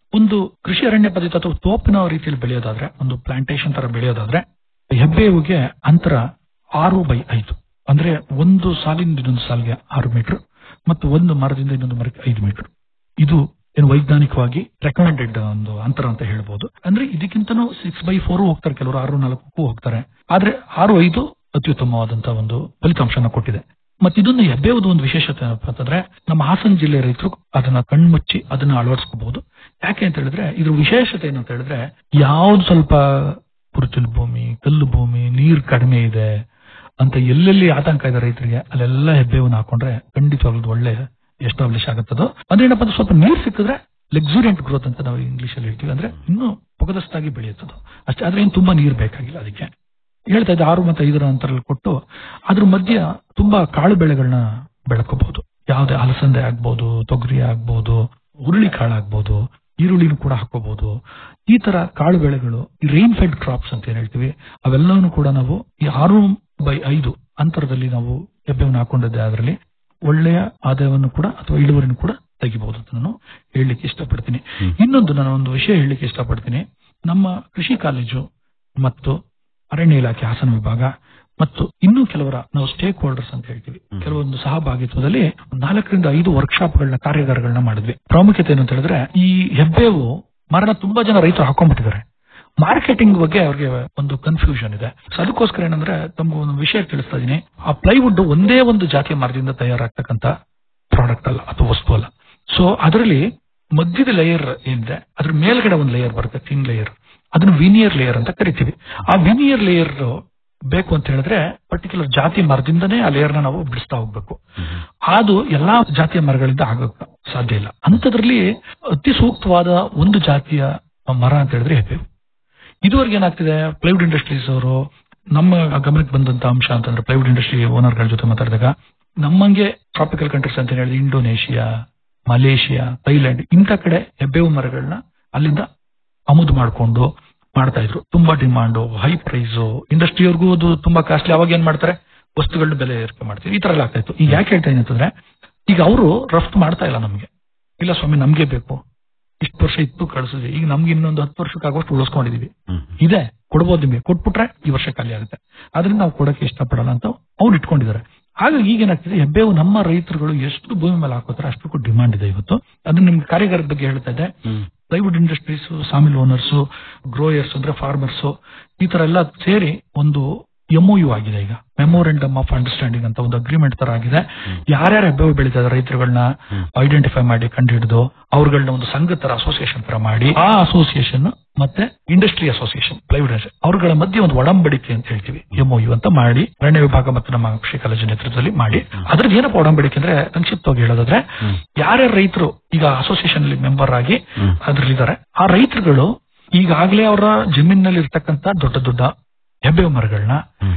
S13: ಒಂದು ಕೃಷಿ ಅರಣ್ಯ ಪದ್ಧತಿ ಅಥವಾ ತೋಪಿನ ರೀತಿಯಲ್ಲಿ ಬೆಳೆಯೋದಾದ್ರೆ ಒಂದು ಪ್ಲಾಂಟೇಶನ್ ತರ ಬೆಳೆಯೋದಾದ್ರೆ ಹೆಬ್ಬೇವಿಗೆ ಅಂತರ ಆರು ಬೈ ಐದು ಅಂದ್ರೆ ಒಂದು ಸಾಲಿನಿಂದ ಇನ್ನೊಂದು ಸಾಲಿಗೆ ಆರು ಮೀಟರ್ ಮತ್ತು ಒಂದು ಮರದಿಂದ ಇನ್ನೊಂದು ಮರಕ್ಕೆ ಐದು ಮೀಟರ್ ಇದು ಏನು ವೈಜ್ಞಾನಿಕವಾಗಿ ರೆಕಮೆಂಡೆಡ್ ಒಂದು ಅಂತರ ಅಂತ ಹೇಳ್ಬೋದು ಅಂದ್ರೆ ಇದಕ್ಕಿಂತನೂ ಸಿಕ್ಸ್ ಬೈ ಫೋರ್ ಹೋಗ್ತಾರೆ ಕೆಲವರು ಆರು ನಾಲ್ಕಕ್ಕೂ ಹೋಗ್ತಾರೆ ಆದ್ರೆ ಆರು ಐದು ಅತ್ಯುತ್ತಮವಾದಂತಹ ಒಂದು ಫಲಿತಾಂಶನ ಕೊಟ್ಟಿದೆ ಮತ್ತೆ ಇದೊಂದು ಹೆಬ್ಬೇವುದು ಒಂದು ವಿಶೇಷತೆ ಏನಪ್ಪಾ ಅಂತಂದ್ರೆ ನಮ್ಮ ಹಾಸನ ಜಿಲ್ಲೆ ರೈತರು ಅದನ್ನ ಕಣ್ಮುಚ್ಚಿ ಅದನ್ನ ಅಳವಡಿಸ್ಕೋಬಹುದು ಯಾಕೆ ಅಂತ ಹೇಳಿದ್ರೆ ಇದ್ರ ವಿಶೇಷತೆ ಏನಂತ ಹೇಳಿದ್ರೆ ಯಾವ್ದು ಸ್ವಲ್ಪ ಕುರುಚಲು ಭೂಮಿ ಕಲ್ಲು ಭೂಮಿ ನೀರ್ ಕಡಿಮೆ ಇದೆ ಅಂತ ಎಲ್ಲೆಲ್ಲಿ ಆತಂಕ ಇದೆ ರೈತರಿಗೆ ಅಲ್ಲೆಲ್ಲ ಹೆಬ್ಬೇವನ್ನ ಹಾಕೊಂಡ್ರೆ ಖಂಡಿತವಾಗ್ಲೂ ಒಳ್ಳೆ ಎಸ್ಟಾಬ್ಲಿಷ್ ಆಗುತ್ತದೋ ಅಂದ್ರೆ ಏನಪ್ಪಾ ಅಂದ್ರೆ ಸ್ವಲ್ಪ ನೀರ್ ಸಿಕ್ಕಿದ್ರೆ ಲೆಕ್ಸುರಿಯಂಟ್ ಗ್ರೋತ್ ಅಂತ ನಾವು ಇಂಗ್ಲಿಷ್ ಅಲ್ಲಿ ಹೇಳ್ತೀವಿ ಅಂದ್ರೆ ಇನ್ನೂ ಪೊಗದಸ್ತಾಗಿ ಬೆಳೆಯುತ್ತದು ಅಷ್ಟೇ ಆದ್ರೆ ಏನು ತುಂಬಾ ನೀರ್ ಬೇಕಾಗಿಲ್ಲ ಅದಕ್ಕೆ ಹೇಳ್ತಾ ಇದ್ದೆ ಆರು ಮತ್ತು ಐದರ ಅಂತರಲ್ಲಿ ಕೊಟ್ಟು ಅದ್ರ ಮಧ್ಯ ತುಂಬಾ ಕಾಳು ಬೆಳೆಗಳನ್ನ ಬೆಳ್ಕೋಬಹುದು ಯಾವುದೇ ಅಲಸಂದೆ ಆಗ್ಬೋದು ತೊಗರಿ ಆಗ್ಬೋದು ಹುರುಳಿ ಕಾಳು ಆಗ್ಬೋದು ಈರುಳ್ಳಿನೂ ಕೂಡ ಹಾಕೋಬಹುದು ಈ ತರ ಕಾಳು ಬೆಳೆಗಳು ರೈನ್ ಫೆಡ್ ಕ್ರಾಪ್ಸ್ ಅಂತ ಏನ್ ಹೇಳ್ತೀವಿ ಅವೆಲ್ಲವನ್ನೂ ಕೂಡ ನಾವು ಈ ಆರು ಬೈ ಐದು ಅಂತರದಲ್ಲಿ ನಾವು ಎಬ್ಬೆವನ್ನು ಹಾಕೊಂಡಿದ್ದೆ ಅದರಲ್ಲಿ ಒಳ್ಳೆಯ ಆದಾಯವನ್ನು ಕೂಡ ಅಥವಾ ಇಳುವರಿನೂ ಕೂಡ ತೆಗಿಬಹುದು ಅಂತ ನಾನು ಹೇಳಲಿಕ್ಕೆ ಇಷ್ಟಪಡ್ತೀನಿ ಇನ್ನೊಂದು ನಾನು ಒಂದು ವಿಷಯ ಹೇಳಲಿಕ್ಕೆ ಇಷ್ಟಪಡ್ತೀನಿ ನಮ್ಮ ಕೃಷಿ ಕಾಲೇಜು ಮತ್ತು ಅರಣ್ಯ ಇಲಾಖೆ ಹಾಸನ ವಿಭಾಗ ಮತ್ತು ಇನ್ನೂ ಕೆಲವರ ನಾವು ಸ್ಟೇಕ್ ಹೋಲ್ಡರ್ಸ್ ಅಂತ ಹೇಳ್ತೀವಿ ಕೆಲವೊಂದು ಸಹಭಾಗಿತ್ವದಲ್ಲಿ ನಾಲ್ಕರಿಂದ ಐದು ವರ್ಕ್ಶಾಪ್ಗಳನ್ನ ಕಾರ್ಯಾಗಾರಗಳನ್ನ ಮಾಡಿದ್ವಿ ಪ್ರಾಮುಖ್ಯತೆ ಏನು ಅಂತ ಹೇಳಿದ್ರೆ ಈ ಹೆಬ್ಬೇವು ಮರಣ ತುಂಬಾ ಜನ ರೈತರು ಹಾಕೊಂಡ್ಬಿಟ್ಟಿದ್ದಾರೆ ಮಾರ್ಕೆಟಿಂಗ್ ಬಗ್ಗೆ ಅವ್ರಿಗೆ ಒಂದು ಕನ್ಫ್ಯೂಷನ್ ಇದೆ ಸೊ ಅದಕ್ಕೋಸ್ಕರ ಏನಂದ್ರೆ ತಮ್ಗೆ ಒಂದು ವಿಷಯ ತಿಳಿಸ್ತಾ ಇದೀನಿ ಆ ಪ್ಲೈವುಡ್ ಒಂದೇ ಒಂದು ಜಾತಿಯ ಮರದಿಂದ ತಯಾರಾಗ್ತಕ್ಕಂತ ಪ್ರಾಡಕ್ಟ್ ಅಲ್ಲ ಅಥವಾ ವಸ್ತು ಅಲ್ಲ ಸೊ ಅದರಲ್ಲಿ ಮಧ್ಯದ ಲೇಯರ್ ಏನಿದೆ ಅದ್ರ ಮೇಲ್ಗಡೆ ಒಂದು ಲೇಯರ್ ಬರುತ್ತೆ ಥಿನ್ ಲೇಯರ್ ಅದನ್ನ ವಿನಿಯರ್ ಲೇಯರ್ ಅಂತ ಕರಿತೀವಿ ಆ ವಿನಿಯರ್ ಲೇಯರ್ ಬೇಕು ಅಂತ ಹೇಳಿದ್ರೆ ಪರ್ಟಿಕ್ಯುಲರ್ ಜಾತಿ ಮರದಿಂದನೇ ಆ ಲೇಯರ್ ನ ನಾವು ಬಿಡಿಸ್ತಾ ಹೋಗ್ಬೇಕು ಅದು ಎಲ್ಲಾ ಜಾತಿಯ ಮರಗಳಿಂದ ಆಗಕ್ಕೆ ಸಾಧ್ಯ ಇಲ್ಲ ಅಂತದ್ರಲ್ಲಿ ಅತಿ ಸೂಕ್ತವಾದ ಒಂದು ಜಾತಿಯ ಮರ ಅಂತ ಹೇಳಿದ್ರೆ ಹೆಬ್ಬೇವು ಇದುವರೆಗೆ ಏನಾಗ್ತಿದೆ ಪ್ಲೈವುಡ್ ಇಂಡಸ್ಟ್ರೀಸ್ ಅವರು ನಮ್ಮ ಗಮನಕ್ಕೆ ಬಂದಂತ ಅಂಶ ಅಂತಂದ್ರೆ ಪ್ಲೈವುಡ್ ಇಂಡಸ್ಟ್ರಿ ಓನರ್ಗಳ ಜೊತೆ ಮಾತಾಡಿದಾಗ ನಮ್ಮಂಗೆ ಟ್ರಾಪಿಕಲ್ ಕಂಟ್ರೀಸ್ ಅಂತ ಹೇಳಿದ್ರೆ ಇಂಡೋನೇಷಿಯಾ ಮಲೇಷಿಯಾ ಥೈಲ್ಯಾಂಡ್ ಇಂಥ ಕಡೆ ಹೆಬ್ಬೇವು ಮರಗಳನ್ನ ಅಲ್ಲಿಂದ ಆಮದು ಮಾಡಿಕೊಂಡು ಮಾಡ್ತಾ ಇದ್ರು ತುಂಬಾ ಡಿಮಾಂಡು ಹೈ ಪ್ರೈಸು ಇಂಡಸ್ಟ್ರಿಯವ್ರಿಗೂ ಅದು ತುಂಬಾ ಕಾಸ್ಟ್ಲಿ ಅವಾಗ ಏನ್ ಮಾಡ್ತಾರೆ ವಸ್ತುಗಳ ಬೆಲೆ ಏರಿಕೆ ಮಾಡ್ತೀವಿ ಈ ತರ ಎಲ್ಲ ಆಗ್ತಾ ಇತ್ತು ಈಗ ಯಾಕೆ ಹೇಳ್ತಾ ಇದೀನಿ ಅಂತಂದ್ರೆ ಈಗ ಅವರು ರಫ್ತು ಮಾಡ್ತಾ ಇಲ್ಲ ನಮ್ಗೆ ಇಲ್ಲ ಸ್ವಾಮಿ ನಮ್ಗೆ ಬೇಕು ಇಷ್ಟು ವರ್ಷ ಇತ್ತು ಕಳಿಸಿದ್ವಿ ಈಗ ನಮ್ಗೆ ಇನ್ನೊಂದು ಹತ್ತು ವರ್ಷಕ್ಕೆ ಆಗೋಷ್ಟು ಉಳಿಸ್ಕೊಂಡಿದೀವಿ ಇದೆ ಕೊಡ್ಬೋದು ನಿಮಗೆ ಕೊಟ್ಬಿಟ್ರೆ ಈ ವರ್ಷ ಖಾಲಿ ಆಗುತ್ತೆ ಆದ್ರಿಂದ ನಾವು ಕೊಡಕ್ಕೆ ಇಷ್ಟಪಡಲ್ಲ ಅಂತ ಅವ್ರು ಇಟ್ಕೊಂಡಿದ್ದಾರೆ ಹಾಗಾಗಿ ಈಗ ಏನಾಗ್ತಿದೆ ಹೆಬ್ಬೇವು ನಮ್ಮ ರೈತರುಗಳು ಎಷ್ಟು ಭೂಮಿ ಮೇಲೆ ಹಾಕೋತಾರೆ ಅಷ್ಟಕ್ಕೂ ಡಿಮಾಂಡ್ ಇದೆ ಇವತ್ತು ಅದನ್ನ ನಿಮ್ಗೆ ಕಾರ್ಯಗಾರದ ಬಗ್ಗೆ ಹೇಳ್ತಾ ಇದ್ದೆ plywood industries sawmill owners growers ಅಂದ್ರೆ ಫಾರ್ಮರ್ಸ್ ಈ ತರ ಎಲ್ಲ ಸೇರಿ ಒಂದು ಎಂಒಯು ಆಗಿದೆ ಈಗ ಮೆಮೋರೆಂಡಮ್ ಆಫ್ ಅಂಡರ್ಸ್ಟ್ಯಾಂಡಿಂಗ್ ಅಂತ ಒಂದು ಅಗ್ರಿಮೆಂಟ್ ತರ ಆಗಿದೆ ಯಾರ್ಯಾರು ಹೆಬ್ಬೆವು ಬೆಳೀತಾ ಇದ್ದಾರೆ ರೈತರುಗಳನ್ನ ಐಡೆಂಟಿಫೈ ಮಾಡಿ ಕಂಡುಹಿಡಿದು ಅವ್ರಗಳನ್ನ ಒಂದು ಸಂಘ ತರ ಅಸೋಸಿಯೇಷನ್ ತರ ಮಾಡಿ ಆ ಅಸೋಸಿಯೇಷನ್ ಮತ್ತೆ ಇಂಡಸ್ಟ್ರಿ ಅಸೋಸಿಯೇಷನ್ ಪ್ಲೈವುಡ್ ಅವ್ರಗಳ ಮಧ್ಯೆ ಒಂದು ಒಡಂಬಡಿಕೆ ಅಂತ ಹೇಳ್ತೀವಿ ಎಂಒಯು ಅಂತ ಮಾಡಿ ಅರಣ್ಯ ವಿಭಾಗ ಮತ್ತು ನಮ್ಮ ಕೃಷಿ ಕಾಲೇಜು ನೇತೃತ್ವದಲ್ಲಿ ಮಾಡಿ ಅದ್ರದ್ದು ಏನಪ್ಪ ಒಡಂಬಡಿಕೆ ಅಂದ್ರೆ ಸಂಕ್ಷಿಪ್ತವಾಗಿ ಹೇಳೋದಾದ್ರೆ ಯಾರ್ಯಾರು ರೈತರು ಈಗ ಅಸೋಸಿಯೇಷನ್ ಅಲ್ಲಿ ಮೆಂಬರ್ ಆಗಿ ಅದ್ರಲ್ಲಿದ್ದಾರೆ ಆ ರೈತರುಗಳು ಈಗಾಗಲೇ ಅವರ ಜಮೀನಿನಲ್ಲಿ ಇರ್ತಕ್ಕಂತ ದೊಡ್ಡ ದೊಡ್ಡ ಹೆಬ್ಬೆವು ಮರಗಳನ್ನ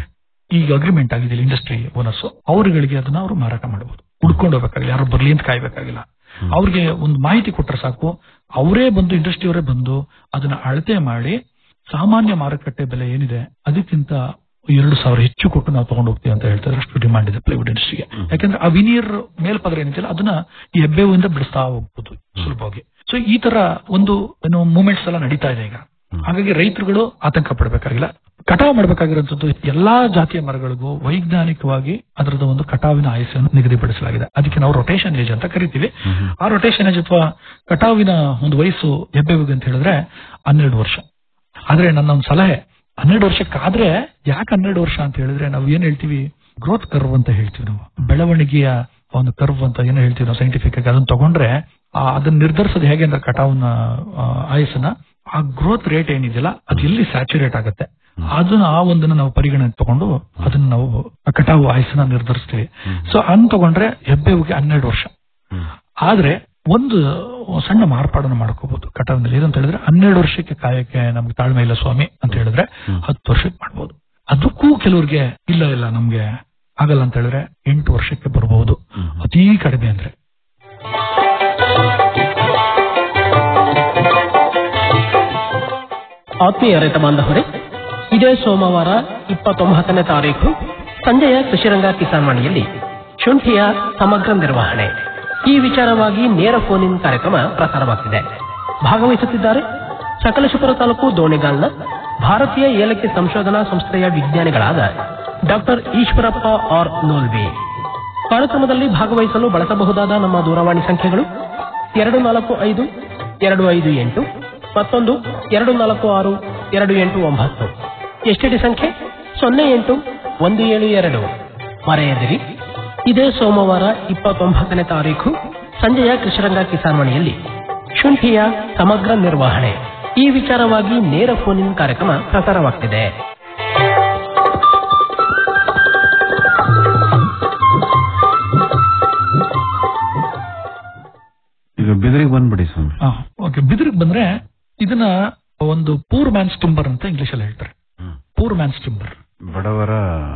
S13: ಈಗ ಅಗ್ರಿಮೆಂಟ್ ಆಗಿದೆ ಇಂಡಸ್ಟ್ರಿ ಓನರ್ಸ್ ಅವರುಗಳಿಗೆ ಅದನ್ನ ಅವರು ಮಾರಾಟ ಮಾಡಬಹುದು ಹುಡ್ಕೊಂಡು ಹೋಗ್ಬೇಕಾಗಿಲ್ಲ ಯಾರು ಬರ್ಲಿ ಅಂತ ಕಾಯ್ಬೇಕಾಗಿಲ್ಲ ಅವ್ರಿಗೆ ಒಂದು ಮಾಹಿತಿ ಕೊಟ್ರೆ ಸಾಕು ಅವರೇ ಬಂದು ಇಂಡಸ್ಟ್ರಿ ಅವರೇ ಬಂದು ಅದನ್ನ ಅಳತೆ ಮಾಡಿ ಸಾಮಾನ್ಯ ಮಾರುಕಟ್ಟೆ ಬೆಲೆ ಏನಿದೆ ಅದಕ್ಕಿಂತ ಎರಡು ಸಾವಿರ ಹೆಚ್ಚು ಕೊಟ್ಟು ನಾವು ತಗೊಂಡು ಹೋಗ್ತೀವಿ ಅಂತ ಹೇಳ್ತಾರೆ ಅಷ್ಟು ಡಿಮಾಂಡ್ ಇದೆ ಪ್ಲೈವುಡ್ ಇಂಡಸ್ಟ್ರಿಗೆ ಯಾಕಂದ್ರೆ ಆ ವಿನಿಯರ್ ಮೇಲ್ಪದ್ರ ಏನಿದೆಯಲ್ಲ ಅದನ್ನ ಈ ಹೆಬ್ಬೇವಿಂದ ಬಿಡಿಸ್ತಾ ಹೋಗ್ಬೋದು ಸುಲಭವಾಗಿ ಸೊ ಈ ತರ ಒಂದು ಏನು ಮೂವ್ಮೆಂಟ್ಸ್ ಎಲ್ಲ ನಡೀತಾ ಇದೆ ಈಗ ಹಾಗಾಗಿ ರೈತರುಗಳು ಆತಂಕ ಪಡಬೇಕಾಗಿಲ್ಲ ಕಟಾವು ಮಾಡಬೇಕಾಗಿರುವಂತದ್ದು ಎಲ್ಲಾ ಜಾತಿಯ ಮರಗಳಿಗೂ ವೈಜ್ಞಾನಿಕವಾಗಿ ಅದರದ ಒಂದು ಕಟಾವಿನ ಆಯಸ್ಸನ್ನು ನಿಗದಿಪಡಿಸಲಾಗಿದೆ ಅದಕ್ಕೆ ನಾವು ರೊಟೇಷನ್ ಏಜ್ ಅಂತ ಕರಿತೀವಿ ಆ ರೊಟೇಷನ್ ಏಜ್ ಅಥವಾ ಕಟಾವಿನ ಒಂದು ವಯಸ್ಸು ಹೆಬ್ಬೆವಿಗೆ ಅಂತ ಹೇಳಿದ್ರೆ ಹನ್ನೆರಡು ವರ್ಷ ಆದ್ರೆ ನನ್ನ ಒಂದು ಸಲಹೆ ಹನ್ನೆರಡು ವರ್ಷಕ್ಕಾದ್ರೆ ಯಾಕೆ ಹನ್ನೆರಡು ವರ್ಷ ಅಂತ ಹೇಳಿದ್ರೆ ನಾವು ಏನ್ ಹೇಳ್ತೀವಿ ಗ್ರೋತ್ ಕರ್ವ್ ಅಂತ ಹೇಳ್ತೀವಿ ನಾವು ಬೆಳವಣಿಗೆಯ ಒಂದು ಕರ್ವ್ ಅಂತ ಏನೋ ಹೇಳ್ತೀವಿ ನಾವು ಸೈಂಟಿಫಿಕ್ ಆಗಿ ಅದನ್ನ ತಗೊಂಡ್ರೆ ಆ, ಅದನ್ನ ನಿರ್ಧರಿಸೋದು ಹೇಗೆ ಅಂದ್ರೆ ಕಟಾವ್ನ ಆ, ಆಯಸ್ಸನ್ನ ಆ ಗ್ರೋತ್ ರೇಟ್ ಏನಿದೆಯಲ್ಲ ಅದು ಎಲ್ಲಿ ಸ್ಯಾಚುರೇಟ್ ಆಗುತ್ತೆ ಅದನ್ನ ಆ ಒಂದನ್ನ ನಾವು ಪರಿಗಣನೆ ತಗೊಂಡು ಅದನ್ನ ನಾವು ಆ ಕಟಾವು ಆಯಸ್ಸನ್ನ ನಿರ್ಧರಿಸ್ತೀವಿ ಸೊ ಅನ್ ತಗೊಂಡ್ರೆ ಹೆಬ್ಬೆವಿಗೆ ಹನ್ನೆರಡು ವರ್ಷ ಆದ್ರೆ ಒಂದು ಸಣ್ಣ ಮಾರ್ಪಾಡನ್ನು ಮಾಡ್ಕೋಬಹುದು ಕಟಾವಿನಲ್ಲಿ ಏನಂತ ಹೇಳಿದ್ರೆ ಹನ್ನೆರಡು ವರ್ಷಕ್ಕೆ ಕಾಯಕ್ಕೆ ನಮ್ಗೆ ತಾಳ್ಮೆ ಇಲ್ಲ ಸ್ವಾಮಿ ಅಂತ ಹೇಳಿದ್ರೆ ಹತ್ತು ವರ್ಷಕ್ಕೆ ಮಾಡ್ಬೋದು ಅದಕ್ಕೂ ಕೆಲವ್ರಿಗೆ ಇಲ್ಲ ಇಲ್ಲ ನಮ್ಗೆ ಆಗಲ್ಲ ಅಂತ ಹೇಳಿದ್ರೆ ಎಂಟು ವರ್ಷಕ್ಕೆ ಬರಬಹುದು ಅತೀ ಕಡಿಮೆ ಅಂದ್ರೆ
S14: ಆತ್ಮೀಯ ರೈತ ಬಾಂಧವರೇ ಇದೇ ಸೋಮವಾರ ಇಪ್ಪತ್ತೊಂಬತ್ತನೇ ತಾರೀಕು ಸಂಜೆಯ ಕೃಷಿರಂಗ ಕಿಸಾನ್ ವಾಣಿಯಲ್ಲಿ ಶುಂಠಿಯ ಸಮಗ್ರ ನಿರ್ವಹಣೆ ಈ ವಿಚಾರವಾಗಿ ನೇರ ಫೋನ್ ಇನ್ ಕಾರ್ಯಕ್ರಮ ಪ್ರಸಾರವಾಗ್ತಿದೆ ಭಾಗವಹಿಸುತ್ತಿದ್ದಾರೆ ಸಕಲೇಶಪುರ ತಾಲೂಕು ದೋಣಿಗಾಲ್ನ ಭಾರತೀಯ ಏಲಕ್ಕಿ ಸಂಶೋಧನಾ ಸಂಸ್ಥೆಯ ವಿಜ್ಞಾನಿಗಳಾದ ಡಾಕ್ಟರ್ ಈಶ್ವರಪ್ಪ ಆರ್ ನೋಲ್ವಿ ಕಾರ್ಯಕ್ರಮದಲ್ಲಿ ಭಾಗವಹಿಸಲು ಬಳಸಬಹುದಾದ ನಮ್ಮ ದೂರವಾಣಿ ಸಂಖ್ಯೆಗಳು ಎರಡು ನಾಲ್ಕು ಐದು ಎರಡು ಐದು ಎಂಟು ಮತ್ತೊಂದು ಎರಡು ನಾಲ್ಕು ಆರು ಎರಡು ಎಂಟು ಒಂಬತ್ತು ಎಸ್ಟಿಡಿ ಸಂಖ್ಯೆ ಸೊನ್ನೆ ಎಂಟು ಒಂದು ಏಳು ಎರಡು ಮರೆಯದಿರಿ ಇದೇ ಸೋಮವಾರ ಇಪ್ಪತ್ತೊಂಬತ್ತನೇ ತಾರೀಕು ಸಂಜೆಯ ಕೃಷಿರಂಗ ಕಿಸಾನ್ವಾಣಿಯಲ್ಲಿ ಶುಂಠಿಯ ಸಮಗ್ರ ನಿರ್ವಹಣೆ ಈ ವಿಚಾರವಾಗಿ ನೇರ ಫೋನ್ ಇನ್ ಕಾರ್ಯಕ್ರಮ ಪ್ರಸಾರವಾಗ್ತಿದೆ
S12: ಈಗ ಬಿದಿರಿಗೆ ಬಂದ್ಬಿಡಿ ಸ್ವಾಮಿ
S13: ಓಕೆ ಬಿದಿರಿಗೆ ಬಂದ್ರೆ ಇದನ್ನ ಒಂದು ಪೂರ್ ಮ್ಯಾನ್ಸ್ ಟಿಂಬರ್ ಅಂತ ಇಂಗ್ಲಿಷ್ ಅಲ್ಲಿ ಹೇಳ್ತಾರೆ ಪೂರ್ ಮ್ಯಾನ್ಸ್ ಟಿಂಬರ್
S12: ಬಡವರ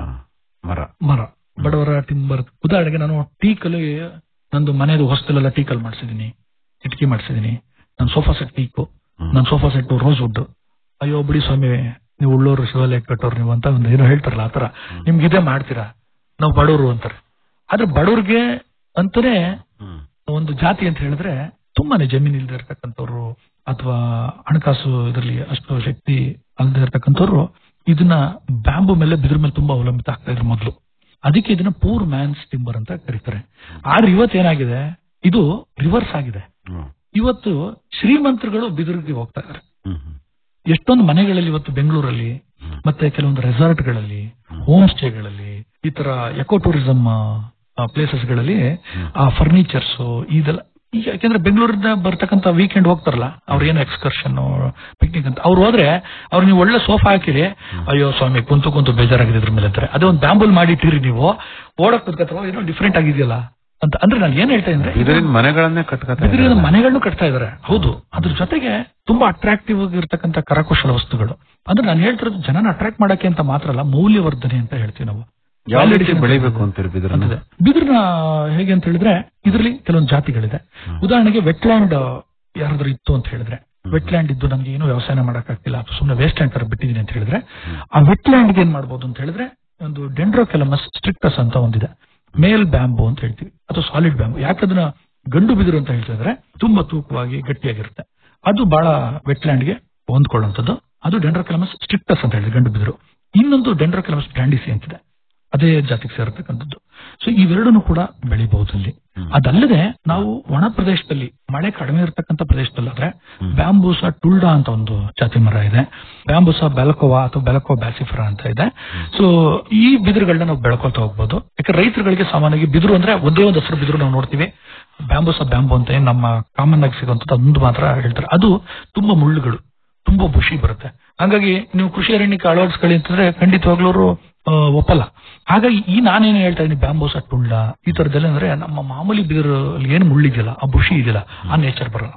S12: ಮರ
S13: ಮರ ಬಡವರ ಟಿಂಬರ್ ಉದಾಹರಣೆಗೆ ನಾನು ಟೀಕಲ್ಲಿ ನಂದು ಮನೆಯದು ಹೊಸದಲ್ಲೆಲ್ಲ ಟೀಕಲ್ ಮಾಡಿಸಿದೀನಿ ಕಿಟಕಿ ಮಾಡಿಸಿದೀನಿ ನನ್ನ ಸೋಫಾ ಸೆಟ್ ಟೀಕು ನನ್ನ ಸೋಫಾ ಸೆಟ್ ರೋಸ್ ವುಡ್ ಅಯ್ಯೋ ಬಿಡಿ ಸ್ವಾಮಿ ನೀವು ಉಳ್ಳೋರು ಶಿವಾಲಯ ಕಟ್ಟೋರು ನೀವು ಅಂತ ಒಂದು ಏನೋ ಹೇಳ್ತಾರಲ್ಲ ಆತರ ನಿಮ್ಗೆ ಇದೇ ಮಾಡ್ತೀರಾ ನಾವು ಬಡವರು ಅಂತಾರೆ ಆದ್ರೆ ಬಡವ್ರಿಗೆ ಅಂತಾನೆ ಒಂದು ಜಾತಿ ಅಂತ ಹೇಳಿದ್ರೆ ತುಂಬಾನೇ ಜಮೀನ್ ಇಲ್ದೇ ಇರ್ತಕ್ಕಂಥವ್ರು ಅಥವಾ ಹಣಕಾಸು ಇದರಲ್ಲಿ ಅಷ್ಟು ಶಕ್ತಿ ಅಲ್ಲದೆ ಇರ್ತಕ್ಕಂಥವ್ರು ಇದನ್ನ ಬ್ಯಾಂಬು ಮೇಲೆ ಬಿದ್ರ ಮೇಲೆ ತುಂಬಾ ಅವಲಂಬಿತ ಆಗ್ತಾ ಇದ್ರು ಮೊದಲು ಅದಕ್ಕೆ ಇದನ್ನ ಪೂರ್ ಮ್ಯಾನ್ಸ್ ಟಿಂಬರ್ ಅಂತ ಕರೀತಾರೆ ಆದ್ರೆ ಇವತ್ತು ಏನಾಗಿದೆ ಇದು ರಿವರ್ಸ್ ಆಗಿದೆ ಇವತ್ತು ಶ್ರೀಮಂತರುಗಳು ಬಿದಿರಿಗೆ ಹೋಗ್ತಾ ಇದ್ದಾರೆ ಎಷ್ಟೊಂದು ಮನೆಗಳಲ್ಲಿ ಇವತ್ತು ಬೆಂಗಳೂರಲ್ಲಿ ಮತ್ತೆ ಕೆಲವೊಂದು ರೆಸಾರ್ಟ್ಗಳಲ್ಲಿ ಹೋಮ್ ಸ್ಟೇಗಳಲ್ಲಿ ಈ ತರ ಎಕೋ ಟೂರಿಸಂ ಪ್ಲೇಸಸ್ ಗಳಲ್ಲಿ ಆ ಫರ್ನಿಚರ್ಸ್ ಇದೆಲ್ಲ ಈಗ ಯಾಕೆಂದ್ರೆ ಬೆಂಗಳೂರಿಂದ ಬರ್ತಕ್ಕಂಥ ವೀಕೆಂಡ್ ಹೋಗ್ತಾರಲ್ಲ ಅವ್ರ ಏನು ಎಕ್ಸ್ಕರ್ಷನ್ ಪಿಕ್ನಿಕ್ ಅಂತ ಅವ್ರು ಹೋದ್ರೆ ಅವ್ರು ನೀವು ಒಳ್ಳೆ ಸೋಫಾ ಹಾಕಿರಿ ಅಯ್ಯೋ ಸ್ವಾಮಿ ಕುಂತು ಕುಂತು ಬೇಜಾರಾಗಿದೆ ಇದ್ರ ಮೇಲೆ ಅಂತಾರೆ ಅದೇ ಒಂದು ಬ್ಯಾಂಬುಲ್ ಮಾಡಿಟ್ಟಿರಿ ನೀವು ಓಡಕ್ ಕುತ್ಕೋತಾರ ಏನೋ ಡಿಫ್ರೆಂಟ್ ಆಗಿದೆಯಲ್ಲ ಅಂತ ಅಂದ್ರೆ ನಾನು ಏನ್ ಹೇಳ್ತಾ ಇದ್ರೆ
S12: ಬಿದಿರಿನ ಮನೆಗಳನ್ನೇ ಕಟ್ಕತಾ
S13: ಬಿದಿರಿನ ಮನೆಗಳನ್ನು ಕಟ್ತಾ ಇದಾರೆ ಹೌದು ಅದ್ರ ಜೊತೆಗೆ ತುಂಬಾ ಅಟ್ರಾಕ್ಟಿವ್ ಆಗಿರ್ತಕ್ಕಂಥ ಕರಕುಶಲ ವಸ್ತುಗಳು ಅಂದ್ರೆ ನಾನು ಹೇಳ್ತಿರೋದು ಜನನ ಅಟ್ರಾಕ್ಟ್ ಮಾಡಕ್ಕೆ ಅಂತ ಮಾತ್ರ ಅಲ್ಲ ಮೌಲ್ಯವರ್ಧನೆ ಅಂತ ಹೇಳ್ತೀವಿ ನಾವು
S12: ಯಾವ ರೀತಿ
S13: Validation
S12: ಬೆಳಿಬೇಕು ಅಂತೀರಿ ಬಿದಿರನ್ನ
S13: ಅಂತಿದೆ. ಬಿದಿರನ್ನ ಹೇಗೆ ಅಂತ ಹೇಳಿದ್ರೆ ಇದರಲ್ಲಿ ಕೆಲವೊಂದು ಜಾತಿಗಳಿದೆ ಉದಾಹರಣೆಗೆ ವೆಟ್ಲ್ಯಾಂಡ್ ಯಾರಾದ್ರೂ ಇತ್ತು ಅಂತ ಹೇಳಿದ್ರೆ ವೆಟ್ಲ್ಯಾಂಡ್ ಇದ್ದು ನಮ್ಗೆ ಏನು ವ್ಯವಸಾಯ ಮಾಡಕ್ಕಾಗ್ತಿಲ್ಲ ಅಥವಾ ಸುಮ್ಮನೆ ವೇಸ್ಟ್ ಲ್ಯಾಂಡ್ ತರ ಬಿಟ್ಟಿದೀನಿ ಅಂತ ಹೇಳಿದ್ರೆ ಆ ವೆಟ್ಲ್ಯಾಂಡ್ ಏನ್ ಮಾಡ್ಬೋದು ಅಂತ ಹೇಳಿದ್ರೆ ಒಂದು ಡೆಂಡ್ರೋಕೆಲಮಸ್ ಸ್ಟ್ರಿಕ್ಟಸ್ ಅಂತ ಒಂದಿದೆ ಮೇಲ್ ಬ್ಯಾಂಬು ಅಂತ ಹೇಳ್ತೀವಿ ಅಥವಾ ಸಾಲಿಡ್ ಬ್ಯಾಂಬು ಯಾಕಂದ್ರೆ ಗಂಡು ಬಿದಿರು ಅಂತ ಹೇಳ್ತಿದ್ರೆ ತುಂಬಾ ತೂಕವಾಗಿ ಗಟ್ಟಿಯಾಗಿರುತ್ತೆ ಅದು ಬಹಳ ವೆಟ್ಲ್ಯಾಂಡ್ಗೆ ಹೊಂದ್ಕೊಳ್ಳುವಂಥದ್ದು ಅದು ಡೆಂಡ್ರೋಕೆಲಮಸ್ ಸ್ಟ್ರಿಕ್ಟಸ್ ಅಂತ ಹೇಳಿದ್ರೆ ಗಂಡು ಬಿದಿರು ಇನ್ನೊಂದು ಡೆಂಡ್ರೋಕೆಲಮಸ್ ಬ್ರ್ಯಾಂಡಿಸಿ ಅಂತಿದೆ ಅದೇ ಜಾತಿಗೆ ಸೇರತಕ್ಕಂಥದ್ದು ಸೊ ಇವೆರಡನ್ನು ಕೂಡ ಬೆಳಿಬಹುದು ಅಲ್ಲಿ ಅದಲ್ಲದೆ ನಾವು ಒಣ ಪ್ರದೇಶದಲ್ಲಿ ಮಳೆ ಕಡಿಮೆ ಇರತಕ್ಕಂಥ ಪ್ರದೇಶದಲ್ಲಾದ್ರೆ ಬ್ಯಾಂಬೂಸ ಟುಲ್ಡಾ ಅಂತ ಒಂದು ಜಾತಿ ಮರ ಇದೆ ಬ್ಯಾಂಬೂಸ ಬೆಲಕೋವಾ ಅಥವಾ ಬೆಲಕೋ ಬ್ಯಾಸಿಫರಾ ಅಂತ ಇದೆ ಸೊ ಈ ಬಿದಿರುಗಳನ್ನ ನಾವು ಬೆಳ್ಕೊಳ್ತಾ ಹೋಗ್ಬೋದು ಯಾಕಂದ್ರೆ ರೈತರುಗಳಿಗೆ ಸಾಮಾನ್ಯವಾಗಿ ಬಿದಿರು ಅಂದ್ರೆ ಒಂದೇ ಒಂದು ಹೆಸರು ಬಿದಿರು ನಾವು ನೋಡ್ತೀವಿ ಬ್ಯಾಂಬೂಸ ಬ್ಯಾಂಬು ಅಂತ ಏನ್ ನಮ್ಮ ಕಾಮನ್ ಆಗಿ ಸಿಗುವಂತದ್ದು ಅದೊಂದು ಮಾತ್ರ ಹೇಳ್ತಾರೆ ಅದು ತುಂಬಾ ಮುಳ್ಳುಗಳು ತುಂಬಾ ಬುಷಿ ಬರುತ್ತೆ ಹಾಗಾಗಿ ನೀವು ಕೃಷಿ ಅರಣ್ಯಕ್ಕೆ ಅಳವಡಿಸ್ಕೊಳ್ಳಿ ಅಂತಂದ್ರೆ ಖಂಡಿತವಾಗ್ಲೂ ಅವ್ರು, ಆ, ಒಪ್ಪಲ್ಲ ಹಾಗಾಗಿ ಈ ನಾನೇನು ಹೇಳ್ತಾ ಇದ್ದೀನಿ ಬ್ಯಾಂಬೋಸ ಟುಳ್ಳ ಈ ತರದೆಲ್ಲ ಅಂದ್ರೆ ನಮ್ಮ ಮಾಮೂಲಿ ಬಿದಿರು ಅಲ್ಲಿ ಏನು ಮುಳ್ಳಿದೆಯಲ್ಲ ಆ ಬುಷಿ ಇದೆಯಲ್ಲ ಆ ನೇಚರ್ ಬರಲ್ಲ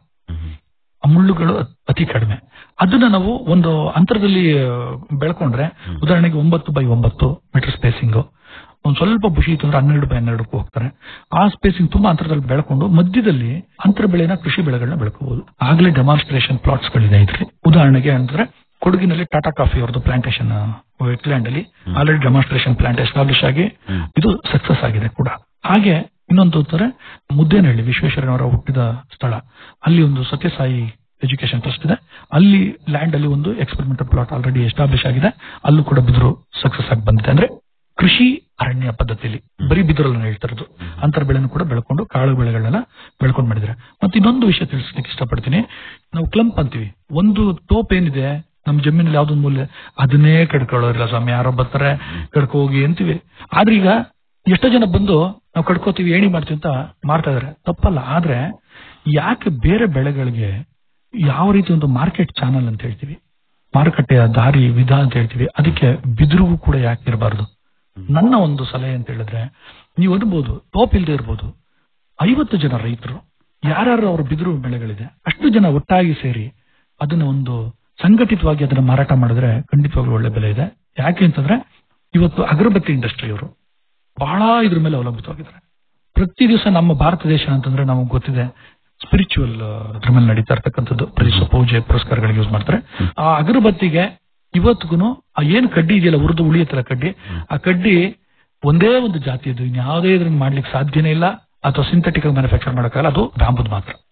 S13: ಆ ಮುಳ್ಳುಗಳು ಅತ್- ಅತಿ ಕಡಿಮೆ ಅದನ್ನ ನಾವು ಒಂದು ಅಂತರದಲ್ಲಿ ಆ, ಬೆಳ್ಕೊಂಡ್ರೆ ಉದಾಹರಣೆಗೆ ಒಂಬತ್ತು ಬೈ ಒಂಬತ್ತು ಮೀಟರ್ ಸ್ಪೇಸಿಂಗ್ ಒಂದ್ ಸ್ವಲ್ಪ ಬುಷಿ ಇತ್ತು ಅಂದ್ರೆ ಹನ್ನೆರಡು ಬೈ ಹನ್ನೆರಡಕ್ಕೂ ಹೋಗ್ತಾರೆ ಆ ಸ್ಪೇಸಿಂಗ್ ತುಂಬಾ ಅಂತರದಲ್ಲಿ ಬೆಳ್ಕೊಂಡು ಮಧ್ಯದಲ್ಲಿ ಅಂತರ ಬೆಳೆನ ಕೃಷಿ ಬೆಳೆಗಳನ್ನ ಬೆಳ್ಕೋಬಹುದು ಆಗ್ಲೇ ಡೆಮಾನ್ಸ್ಟ್ರೇಷನ್ ಪ್ಲಾಟ್ಸ್ ಗಳಿದೆ ಇದ್ರಲ್ಲಿ ಉದಾಹರಣೆಗೆ ಅಂದ್ರೆ ಕೊಡಗಿನಲ್ಲಿ ಟಾಟಾ ಕಾಫಿ ಅವ್ರದ್ದು ಪ್ಲಾಂಟೇಶನ್ ವೆಟ್ಲ್ಯಾಂಡ್ ಅಲ್ಲಿ ಆಲ್ರೆಡಿ ಡೆಮಾನ್ಸ್ಟ್ರೇಷನ್ ಪ್ಲಾಂಟ್ ಎಸ್ಟಾಬ್ಲಿಷ್ ಆಗಿ ಇದು ಸಕ್ಸಸ್ ಆಗಿದೆ ಕೂಡ ಹಾಗೆ ಇನ್ನೊಂದು ಅಂತಾರೆ ಮುದ್ದೇನಹಳ್ಳಿ ವಿಶ್ವೇಶ್ವರಯ್ಯನವರ ಹುಟ್ಟಿದ ಸ್ಥಳ ಅಲ್ಲಿ ಒಂದು ಸತ್ಯಸಾಯಿ ಎಜುಕೇಶನ್ ಟ್ರಸ್ಟ್ ಇದೆ ಅಲ್ಲಿ ಲ್ಯಾಂಡ್ ಅಲ್ಲಿ ಒಂದು ಎಕ್ಸ್ಪೆರಿಮೆಂಟಲ್ ಪ್ಲಾಟ್ ಆಲ್ರೆಡಿ ಎಸ್ಟಾಬ್ಲಿಷ್ ಆಗಿದೆ ಅಲ್ಲೂ ಕೂಡ ಬಿದಿರು ಸಕ್ಸಸ್ ಆಗಿ ಬಂದಿದೆ ಅಂದ್ರೆ ಕೃಷಿ ಅರಣ್ಯ ಪದ್ಧತಿಯಲ್ಲಿ ಬರೀ ಬಿದಿರಲ್ಲ ಹೇಳ್ತಾ ಇರೋದು ಅಂತರ ಬೆಳೆನೂ ಕೂಡ ಬೆಳ್ಕೊಂಡು ಕಾಳು ಬೆಳೆಗಳನ್ನೆಲ್ಲ ಬೆಳ್ಕೊಂಡು ಮಾಡಿದ್ರೆ ಮತ್ತೆ ಇನ್ನೊಂದು ವಿಷಯ ತಿಳಿಸ್ಲಿಕ್ಕೆ ಇಷ್ಟಪಡ್ತೀನಿ ನಾವು ಕ್ಲಂಪ್ ಅಂತೀವಿ ಒಂದು ತೋಪ್ ಏನಿದೆ ನಮ್ಮ ಜಮೀನಲ್ಲಿ ಯಾವ್ದೊಂದು ಮೂಲೆ ಅದನ್ನೇ ಕಡ್ಕೊಳ್ಳೋರಿಲ್ಲ ಸ್ವಾಮಿ ಯಾರೋ ಬರ್ತಾರೆ ಕಡ್ಕೊ ಹೋಗಿ ಅಂತೀವಿ ಆದ್ರೆ ಈಗ ಎಷ್ಟೋ ಜನ ಬಂದು ನಾವು ಕಡ್ಕೋತೀವಿ ಏಣಿ ಮಾಡ್ತೀವಿ ಅಂತ ಮಾಡ್ತಾ ಇದಾರೆ ತಪ್ಪಲ್ಲ ಆದ್ರೆ ಯಾಕೆ ಬೇರೆ ಬೆಳೆಗಳಿಗೆ ಯಾವ ರೀತಿ ಒಂದು ಮಾರ್ಕೆಟ್ ಚಾನಲ್ ಅಂತ ಹೇಳ್ತೀವಿ ಮಾರುಕಟ್ಟೆಯ ದಾರಿ ವಿಧ ಅಂತ ಹೇಳ್ತೀವಿ ಅದಕ್ಕೆ ಬಿದಿರುಗೂ ಕೂಡ ಯಾಕೆ ಇರಬಾರ್ದು ನನ್ನ ಒಂದು ಸಲಹೆ ಅಂತ ಹೇಳಿದ್ರೆ ನೀವು ಅನ್ಬೋದು ಟೋಪ್ ಇಲ್ಲದೆ ಇರ್ಬೋದು ಐವತ್ತು ಜನ ರೈತರು ಯಾರ್ಯಾರು ಅವ್ರ ಬಿದಿರು ಬೆಳೆಗಳಿದೆ ಅಷ್ಟು ಜನ ಒಟ್ಟಾಗಿ ಸೇರಿ ಅದನ್ನ ಒಂದು ಸಂಘಟಿತವಾಗಿ ಅದನ್ನ ಮಾರಾಟ ಮಾಡಿದ್ರೆ ಖಂಡಿತವಾಗ್ಲೂ ಒಳ್ಳೆ ಬೆಲೆ ಇದೆ ಯಾಕೆ ಅಂತಂದ್ರೆ ಇವತ್ತು ಅಗರಬತ್ತಿ ಇಂಡಸ್ಟ್ರಿ ಅವರು ಬಹಳ ಇದ್ರ ಮೇಲೆ ಅವಲಂಬಿತವಾಗಿದ್ದಾರೆ ಪ್ರತಿ ದಿವಸ ನಮ್ಮ ಭಾರತ ದೇಶ ಅಂತಂದ್ರೆ ನಮಗೆ ಗೊತ್ತಿದೆ ಸ್ಪಿರಿಚುವಲ್ ಅದ್ರ ಮೇಲೆ ನಡೀತಾ ಇರ್ತಕ್ಕಂಥದ್ದು ಪ್ರತಿ ದಿವಸ ಪೂಜೆ ಪುರಸ್ಕಾರಗಳಿಗೆ ಯೂಸ್ ಮಾಡ್ತಾರೆ ಆ ಅಗರಬತ್ತಿಗೆ ಇವತ್ತಿಗೂ ಆ ಏನ್ ಕಡ್ಡಿ ಇದೆಯಲ್ಲ ಉರಿದು ಉಳಿಯತ್ತಲ್ಲ ಕಡ್ಡಿ ಆ ಕಡ್ಡಿ ಒಂದೇ ಒಂದು ಜಾತಿಯದು ಇನ್ಯಾವುದೇ ಇದ್ರಿಂದ ಮಾಡ್ಲಿಕ್ಕೆ ಸಾಧ್ಯನೇ ಇಲ್ಲ ಅಥವಾ ಸಿಂಥೆಟಿಕ್ ಆಗಿ ಮ್ಯಾನುಫ್ಯಾಕ್ಚರ್ ಮಾಡೋಕ್ಕಾಗಲ್ಲ ಅದು ಬ್ಯಾಂಬುದ್ ಮಾತ್ರ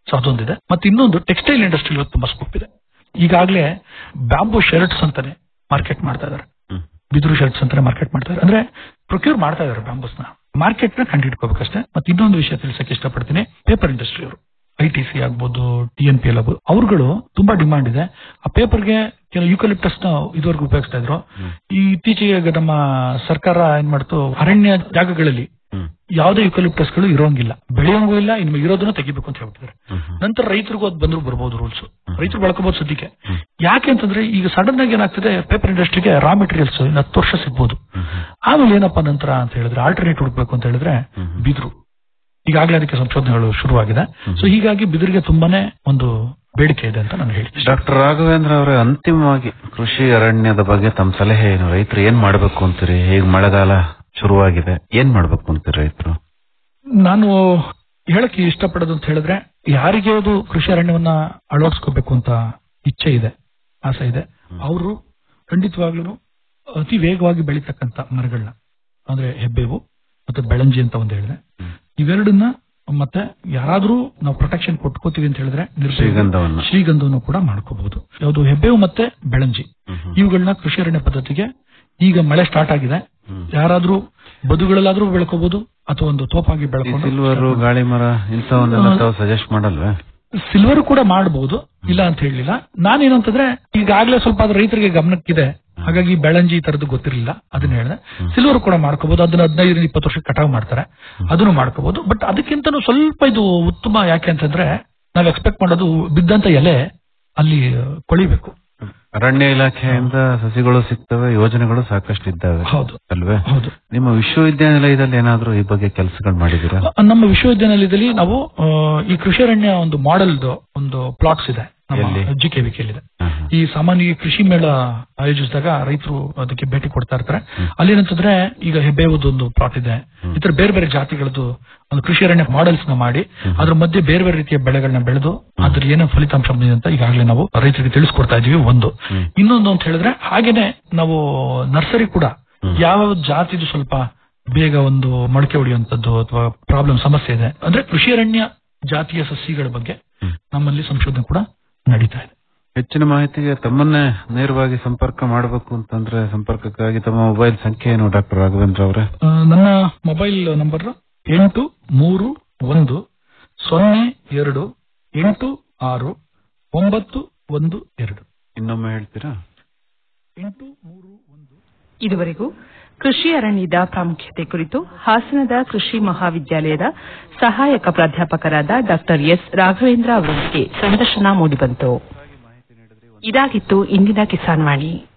S13: ಸೊ ಅದೊಂದಿದೆ ಮತ್ತೆ ಇನ್ನೊಂದು ಟೆಕ್ಸ್ಟೈಲ್ ಇಂಡಸ್ಟ್ರಿ ಇವತ್ತು ತುಂಬಾ ಸ್ಕೋಪ್ ಇದೆ ಈಗಾಗಲೇ ಬ್ಯಾಂಬೂ ಶರ್ಟ್ಸ್ ಅಂತಾನೆ ಮಾರ್ಕೆಟ್ ಮಾಡ್ತಾ ಇದಾರೆ ಬಿದಿರು ಶರ್ಟ್ಸ್ ಅಂತಾನೆ ಮಾರ್ಕೆಟ್ ಮಾಡ್ತಾ ಇದಾರೆ ಅಂದ್ರೆ ಪ್ರೊಕ್ಯೂರ್ ಮಾಡ್ತಾ ಇದಾರೆ ಬ್ಯಾಂಬೂಸ್ ನ ಮಾರ್ಕೆಟ್ ನ ಕಂಡಿಡ್ಕೋಬೇಕಷ್ಟೇ ಮತ್ತೆ ಇನ್ನೊಂದು ವಿಷಯ ತಿಳಿಸಕ್ಕೆ ಇಷ್ಟಪಡ್ತೀನಿ ಪೇಪರ್ ಇಂಡಸ್ಟ್ರಿ ಅವರು ಐ ಟಿ ಸಿ ಆಗ್ಬೋದು ಟಿ ಎನ್ ಪಿ ಎಲ್ ಆಗ್ಬೋದು ಅವ್ರುಗಳು ತುಂಬಾ ಡಿಮಾಂಡ್ ಇದೆ ಆ ಪೇಪರ್ಗೆ ಕೆಲವು ಯೂಕಲಿಪ್ಟಸ್ ನ ಇದುವರೆಗೂ ಉಪಯೋಗಿಸ್ತಾ ಇದ್ರು ಈ ಇತ್ತೀಚೆಗೆ ನಮ್ಮ ಸರ್ಕಾರ ಏನ್ ಮಾಡ್ತು ಅರಣ್ಯ ಜಾಗಗಳಲ್ಲಿ ಯಾವುದೇ ಯುಕಲಿಪ್ಟಸ್ ಗಳು ಇರೋಂಗಿಲ್ಲ ಬೆಳೆಯೋಂಗೂ ಇಲ್ಲ ಇನ್ನು ಇರೋದನ್ನ ತೆಗಿಬೇಕು ಅಂತ ಹೇಳ್ಬಿಟ್ಟಿದ್ದಾರೆ ನಂತರ ರೈತರಿಗೂ ಅದು ಬಂದ್ರು ಬರ್ಬೋದು ರೂಲ್ಸ್ ರೈತರು ಬಳಕಬಹುದು ಸದ್ಯಕ್ಕೆ ಯಾಕೆ ಅಂತಂದ್ರೆ ಈಗ ಸಡನ್ ಆಗಿ ಏನಾಗ್ತದೆ ಪೇಪರ್ ಇಂಡಸ್ಟ್ರಿಗೆ ರಾ ಮೆಟೀರಿಯಲ್ಸ್ ಇನ್ನು ಹತ್ತು ವರ್ಷ ಸಿಗ್ಬೋದು ಆಮೇಲೆ ಏನಪ್ಪಾ ನಂತರ ಅಂತ ಹೇಳಿದ್ರೆ ಆಲ್ಟರ್ನೇಟ್ ಹುಡುಕ್ಬೇಕು ಅಂತ ಹೇಳಿದ್ರೆ ಬಿದಿರು ಈಗಾಗಲೇ ಅದಕ್ಕೆ ಸಂಶೋಧನೆಗಳು ಶುರುವಾಗಿದೆ ಸೊ ಹೀಗಾಗಿ ಬಿದಿರಿಗೆ ತುಂಬಾನೇ ಒಂದು ಬೇಡಿಕೆ ಇದೆ ಅಂತ ನಾನು ಹೇಳ್ತೀನಿ
S12: ಡಾಕ್ಟರ್ ರಾಘವೇಂದ್ರ ಅವರೇ ಅಂತಿಮವಾಗಿ ಕೃಷಿ ಅರಣ್ಯದ ಬಗ್ಗೆ ತಮ್ಮ ಸಲಹೆ ಏನು ರೈತರು ಏನ್ ಮಾಡ್ಬೇಕು ಅಂತೀರಿ ಈಗ ಮಳೆಗಾಲ ಶುರುವಾಗಿದೆ ಏನ್ ಮಾಡ್ಬೇಕು ಅಂತೀರಿ ರೈತರು
S13: ನಾನು ಹೇಳಕ್ಕೆ ಇಷ್ಟಪಡೋದು ಅಂತ ಹೇಳಿದ್ರೆ ಯಾರಿಗೆ ಅದು ಕೃಷಿ ಅರಣ್ಯವನ್ನ ಅಳವಡಿಸ್ಕೋಬೇಕು ಅಂತ ಇಚ್ಛೆ ಇದೆ ಆಸೆ ಇದೆ ಅವರು ಖಂಡಿತವಾಗ್ಲೂ ಅತಿ ವೇಗವಾಗಿ ಬೆಳೀತಕ್ಕಂತ ಮರಗಳನ್ನ ಅಂದ್ರೆ ಹೆಬ್ಬೇವು ಮತ್ತೆ ಬೆಳಂಜಿ ಅಂತ ಒಂದು ಹೇಳಿದೆ ಇವೆರಡನ್ನ ಮತ್ತೆ ಯಾರಾದ್ರೂ ನಾವು ಪ್ರೊಟೆಕ್ಷನ್ ಕೊಟ್ಕೋತೀವಿ ಅಂತ ಹೇಳಿದ್ರೆ ನಿರ್ಭಯ-
S12: ಶ್ರೀಗಂಧವನ್ನ.
S13: ಶ್ರೀಗಂಧವನ್ನು ಕೂಡ ಮಾಡ್ಕೋಬಹುದು ಯಾವುದು ಹೆಬ್ಬೇವು ಮತ್ತೆ ಬೆಳಂಜಿ ಇವುಗಳನ್ನ ಕೃಷಿ ಅರಣ್ಯ ಪದ್ಧತಿಗೆ ಈಗ ಮಳೆ ಸ್ಟಾರ್ಟ್ ಆಗಿದೆ ಯಾರಾದ್ರೂ ಬದುಗಳಲ್ಲಾದ್ರೂ ಬೆಳ್ಕೋಬಹುದು ಅಥವಾ ಒಂದು ತೋಪಾಗಿ ಬೆಳ್ಕೊಂಡು
S12: ಸಿಲ್ವರು ಗಾಳಿ ಮರ ಇಂಥವನ್ನೆಲ್ಲ ತಾವು ಸಜೆಸ್ಟ್ ಮಾಡಲ್ವೇ
S13: ಸಿಲ್ವರ್ ಕೂಡ ಮಾಡಬಹುದು ಇಲ್ಲ ಅಂತ ಹೇಳಲಿಲ್ಲ ನಾನೇನು ಅಂತಂದ್ರೆ ಈಗಾಗಲೇ ಸ್ವಲ್ಪ ಅದು ರೈತರಿಗೆ ಗಮನಕ್ಕಿದೆ ಹಾಗಾಗಿ ಬೆಳಂಜಿ ಈ ತರದ್ದು ಗೊತ್ತಿರಲಿಲ್ಲ ಅದನ್ನ ಹೇಳಿದೆ ಸಿಲ್ವರ್ ಕೂಡ ಮಾಡ್ಕೋಬಹುದು ಅದನ್ನ ಹದಿನೈದರಿಂದ ಇಪ್ಪತ್ತು ವರ್ಷ ಕಟಾವ್ ಮಾಡ್ತಾರೆ ಅದನ್ನು ಮಾಡ್ಕೋಬಹುದು ಬಟ್ ಅದಕ್ಕಿಂತನೂ ಸ್ವಲ್ಪ ಇದು ಉತ್ತಮ ಯಾಕೆ ಅಂತಂದ್ರೆ ನಾವ್ ಎಕ್ಸ್ಪೆಕ್ಟ್ ಮಾಡೋದು ಬಿದ್ದಂತ ಎಲೆ ಅಲ್ಲಿ ಕೊಳಿಬೇಕು
S12: ಅರಣ್ಯ ಇಲಾಖೆಯಿಂದ ಸಸಿಗಳು ಸಿಗ್ತವೆ ಯೋಜನೆಗಳು ಸಾಕಷ್ಟು ಇದ್ದಾವೆ
S13: ಹೌದು.
S12: ಅಲ್ವೇ
S13: ಹೌದು
S12: ನಿಮ್ಮ ವಿಶ್ವವಿದ್ಯಾನಿಲಯದಲ್ಲಿ ಏನಾದ್ರೂ ಈ ಬಗ್ಗೆ ಕೆಲಸಗಳು ಮಾಡಿದ್ದೀರಾ
S13: ನಮ್ಮ ವಿಶ್ವವಿದ್ಯಾನಿಲಯದಲ್ಲಿ ನಾವು ಆ, ಈ ಕೃಷಿ ಅರಣ್ಯ ಒಂದು ಮಾಡೆಲ್ ಒಂದು ಪ್ಲಾಟ್ಸ್ ಇದೆ
S12: ಎಲ್ಲಿ?
S13: ಜಿ ಕೆ ವಿಕೆಲಿದೆ ಈ ಸಾಮಾನ್ಯ ಕೃಷಿ ಮೇಳ ಆಯೋಜಿಸಿದಾಗ ರೈತರು ಅದಕ್ಕೆ ಭೇಟಿ ಕೊಡ್ತಾ ಇರ್ತಾರೆ ಅಲ್ಲಿ ಏನಂತಂದ್ರೆ ಈಗ ಹೆಬ್ಬೇವುದು ಒಂದು ಪ್ಲಾಟ್ ಇದೆ ಈ ತರ ಬೇರೆ ಬೇರೆ ಜಾತಿಗಳದ್ದು ಒಂದು ಕೃಷಿ ಅರಣ್ಯ ಮಾಡೆಲ್ಸ್ ನ ಮಾಡಿ ಅದ್ರ ಮಧ್ಯೆ ಬೇರೆ ಬೇರೆ ರೀತಿಯ ಬೆಳೆಗಳನ್ನ ಬೆಳೆದು ಅದ್ರ ಏನೋ ಫಲಿತಾಂಶ ಬಂದಿದೆ ಅಂತ ಈಗಾಗಲೇ ನಾವು ರೈತರಿಗೆ ತಿಳಿಸ್ಕೊಡ್ತಾ ಇದೀವಿ ಒಂದು ಇನ್ನೊಂದು ಅಂತ ಹೇಳಿದ್ರೆ ಹಾಗೇನೆ ನಾವು ನರ್ಸರಿ ಕೂಡ ಯಾವ ಜಾತಿದು ಸ್ವಲ್ಪ ಬೇಗ ಒಂದು ಮೊಳಕೆ ಹೊಡೆಯುವಂತದ್ದು ಅಥವಾ ಪ್ರಾಬ್ಲಮ್ ಸಮಸ್ಯೆ ಇದೆ ಅಂದ್ರೆ ಕೃಷಿ ಅರಣ್ಯ ಜಾತಿಯ ಸಸ್ಯಗಳ ಬಗ್ಗೆ ನಮ್ಮಲ್ಲಿ ಸಂಶೋಧನೆ ಕೂಡ ನಡೀತಾ ಇದೆ
S12: ಹೆಚ್ಚಿನ ಮಾಹಿತಿಗೆ ತಮ್ಮನ್ನೇ ನೇರವಾಗಿ ಸಂಪರ್ಕ ಮಾಡಬೇಕು ಅಂತಂದ್ರೆ ಸಂಪರ್ಕಕ್ಕಾಗಿ ತಮ್ಮ ಮೊಬೈಲ್ ಸಂಖ್ಯೆ ಏನು ಡಾಕ್ಟರ್ ರಾಘವೇಂದ್ರ ಅವರೇ
S13: ಆ, ನನ್ನ ಮೊಬೈಲ್ ನಂಬರ್ ಎಂಟು ಮೂರು ಒಂದು ಸೊನ್ನೆ ಎರಡು ಎಂಟು ಆರು ಒಂಬತ್ತು ಒಂದು ಎರಡು
S12: ಇನ್ನೊಮ್ಮೆ ಹೇಳ್ತೀರಾ
S13: ಎಂಟು
S1: ಇದುವರೆಗೂ ಕೃಷಿ ಅರಣ್ಯದ ಪ್ರಾಮುಖ್ಯತೆ ಕುರಿತು ಹಾಸನದ ಕೃಷಿ ಮಹಾವಿದ್ಯಾಲಯದ ಸಹಾಯಕ ಪ್ರಾಧ್ಯಾಪಕರಾದ ಡಾಕ್ಟರ್ ಎಸ್ ರಾಘವೇಂದ್ರ ಅವರೊಂದಿಗೆ ಸಂದರ್ಶನ ಮೂಡಿಬಂತು ಇದಾಗಿತ್ತು ಇಂದಿನ ಕಿಸಾನ್ ವಾಣಿ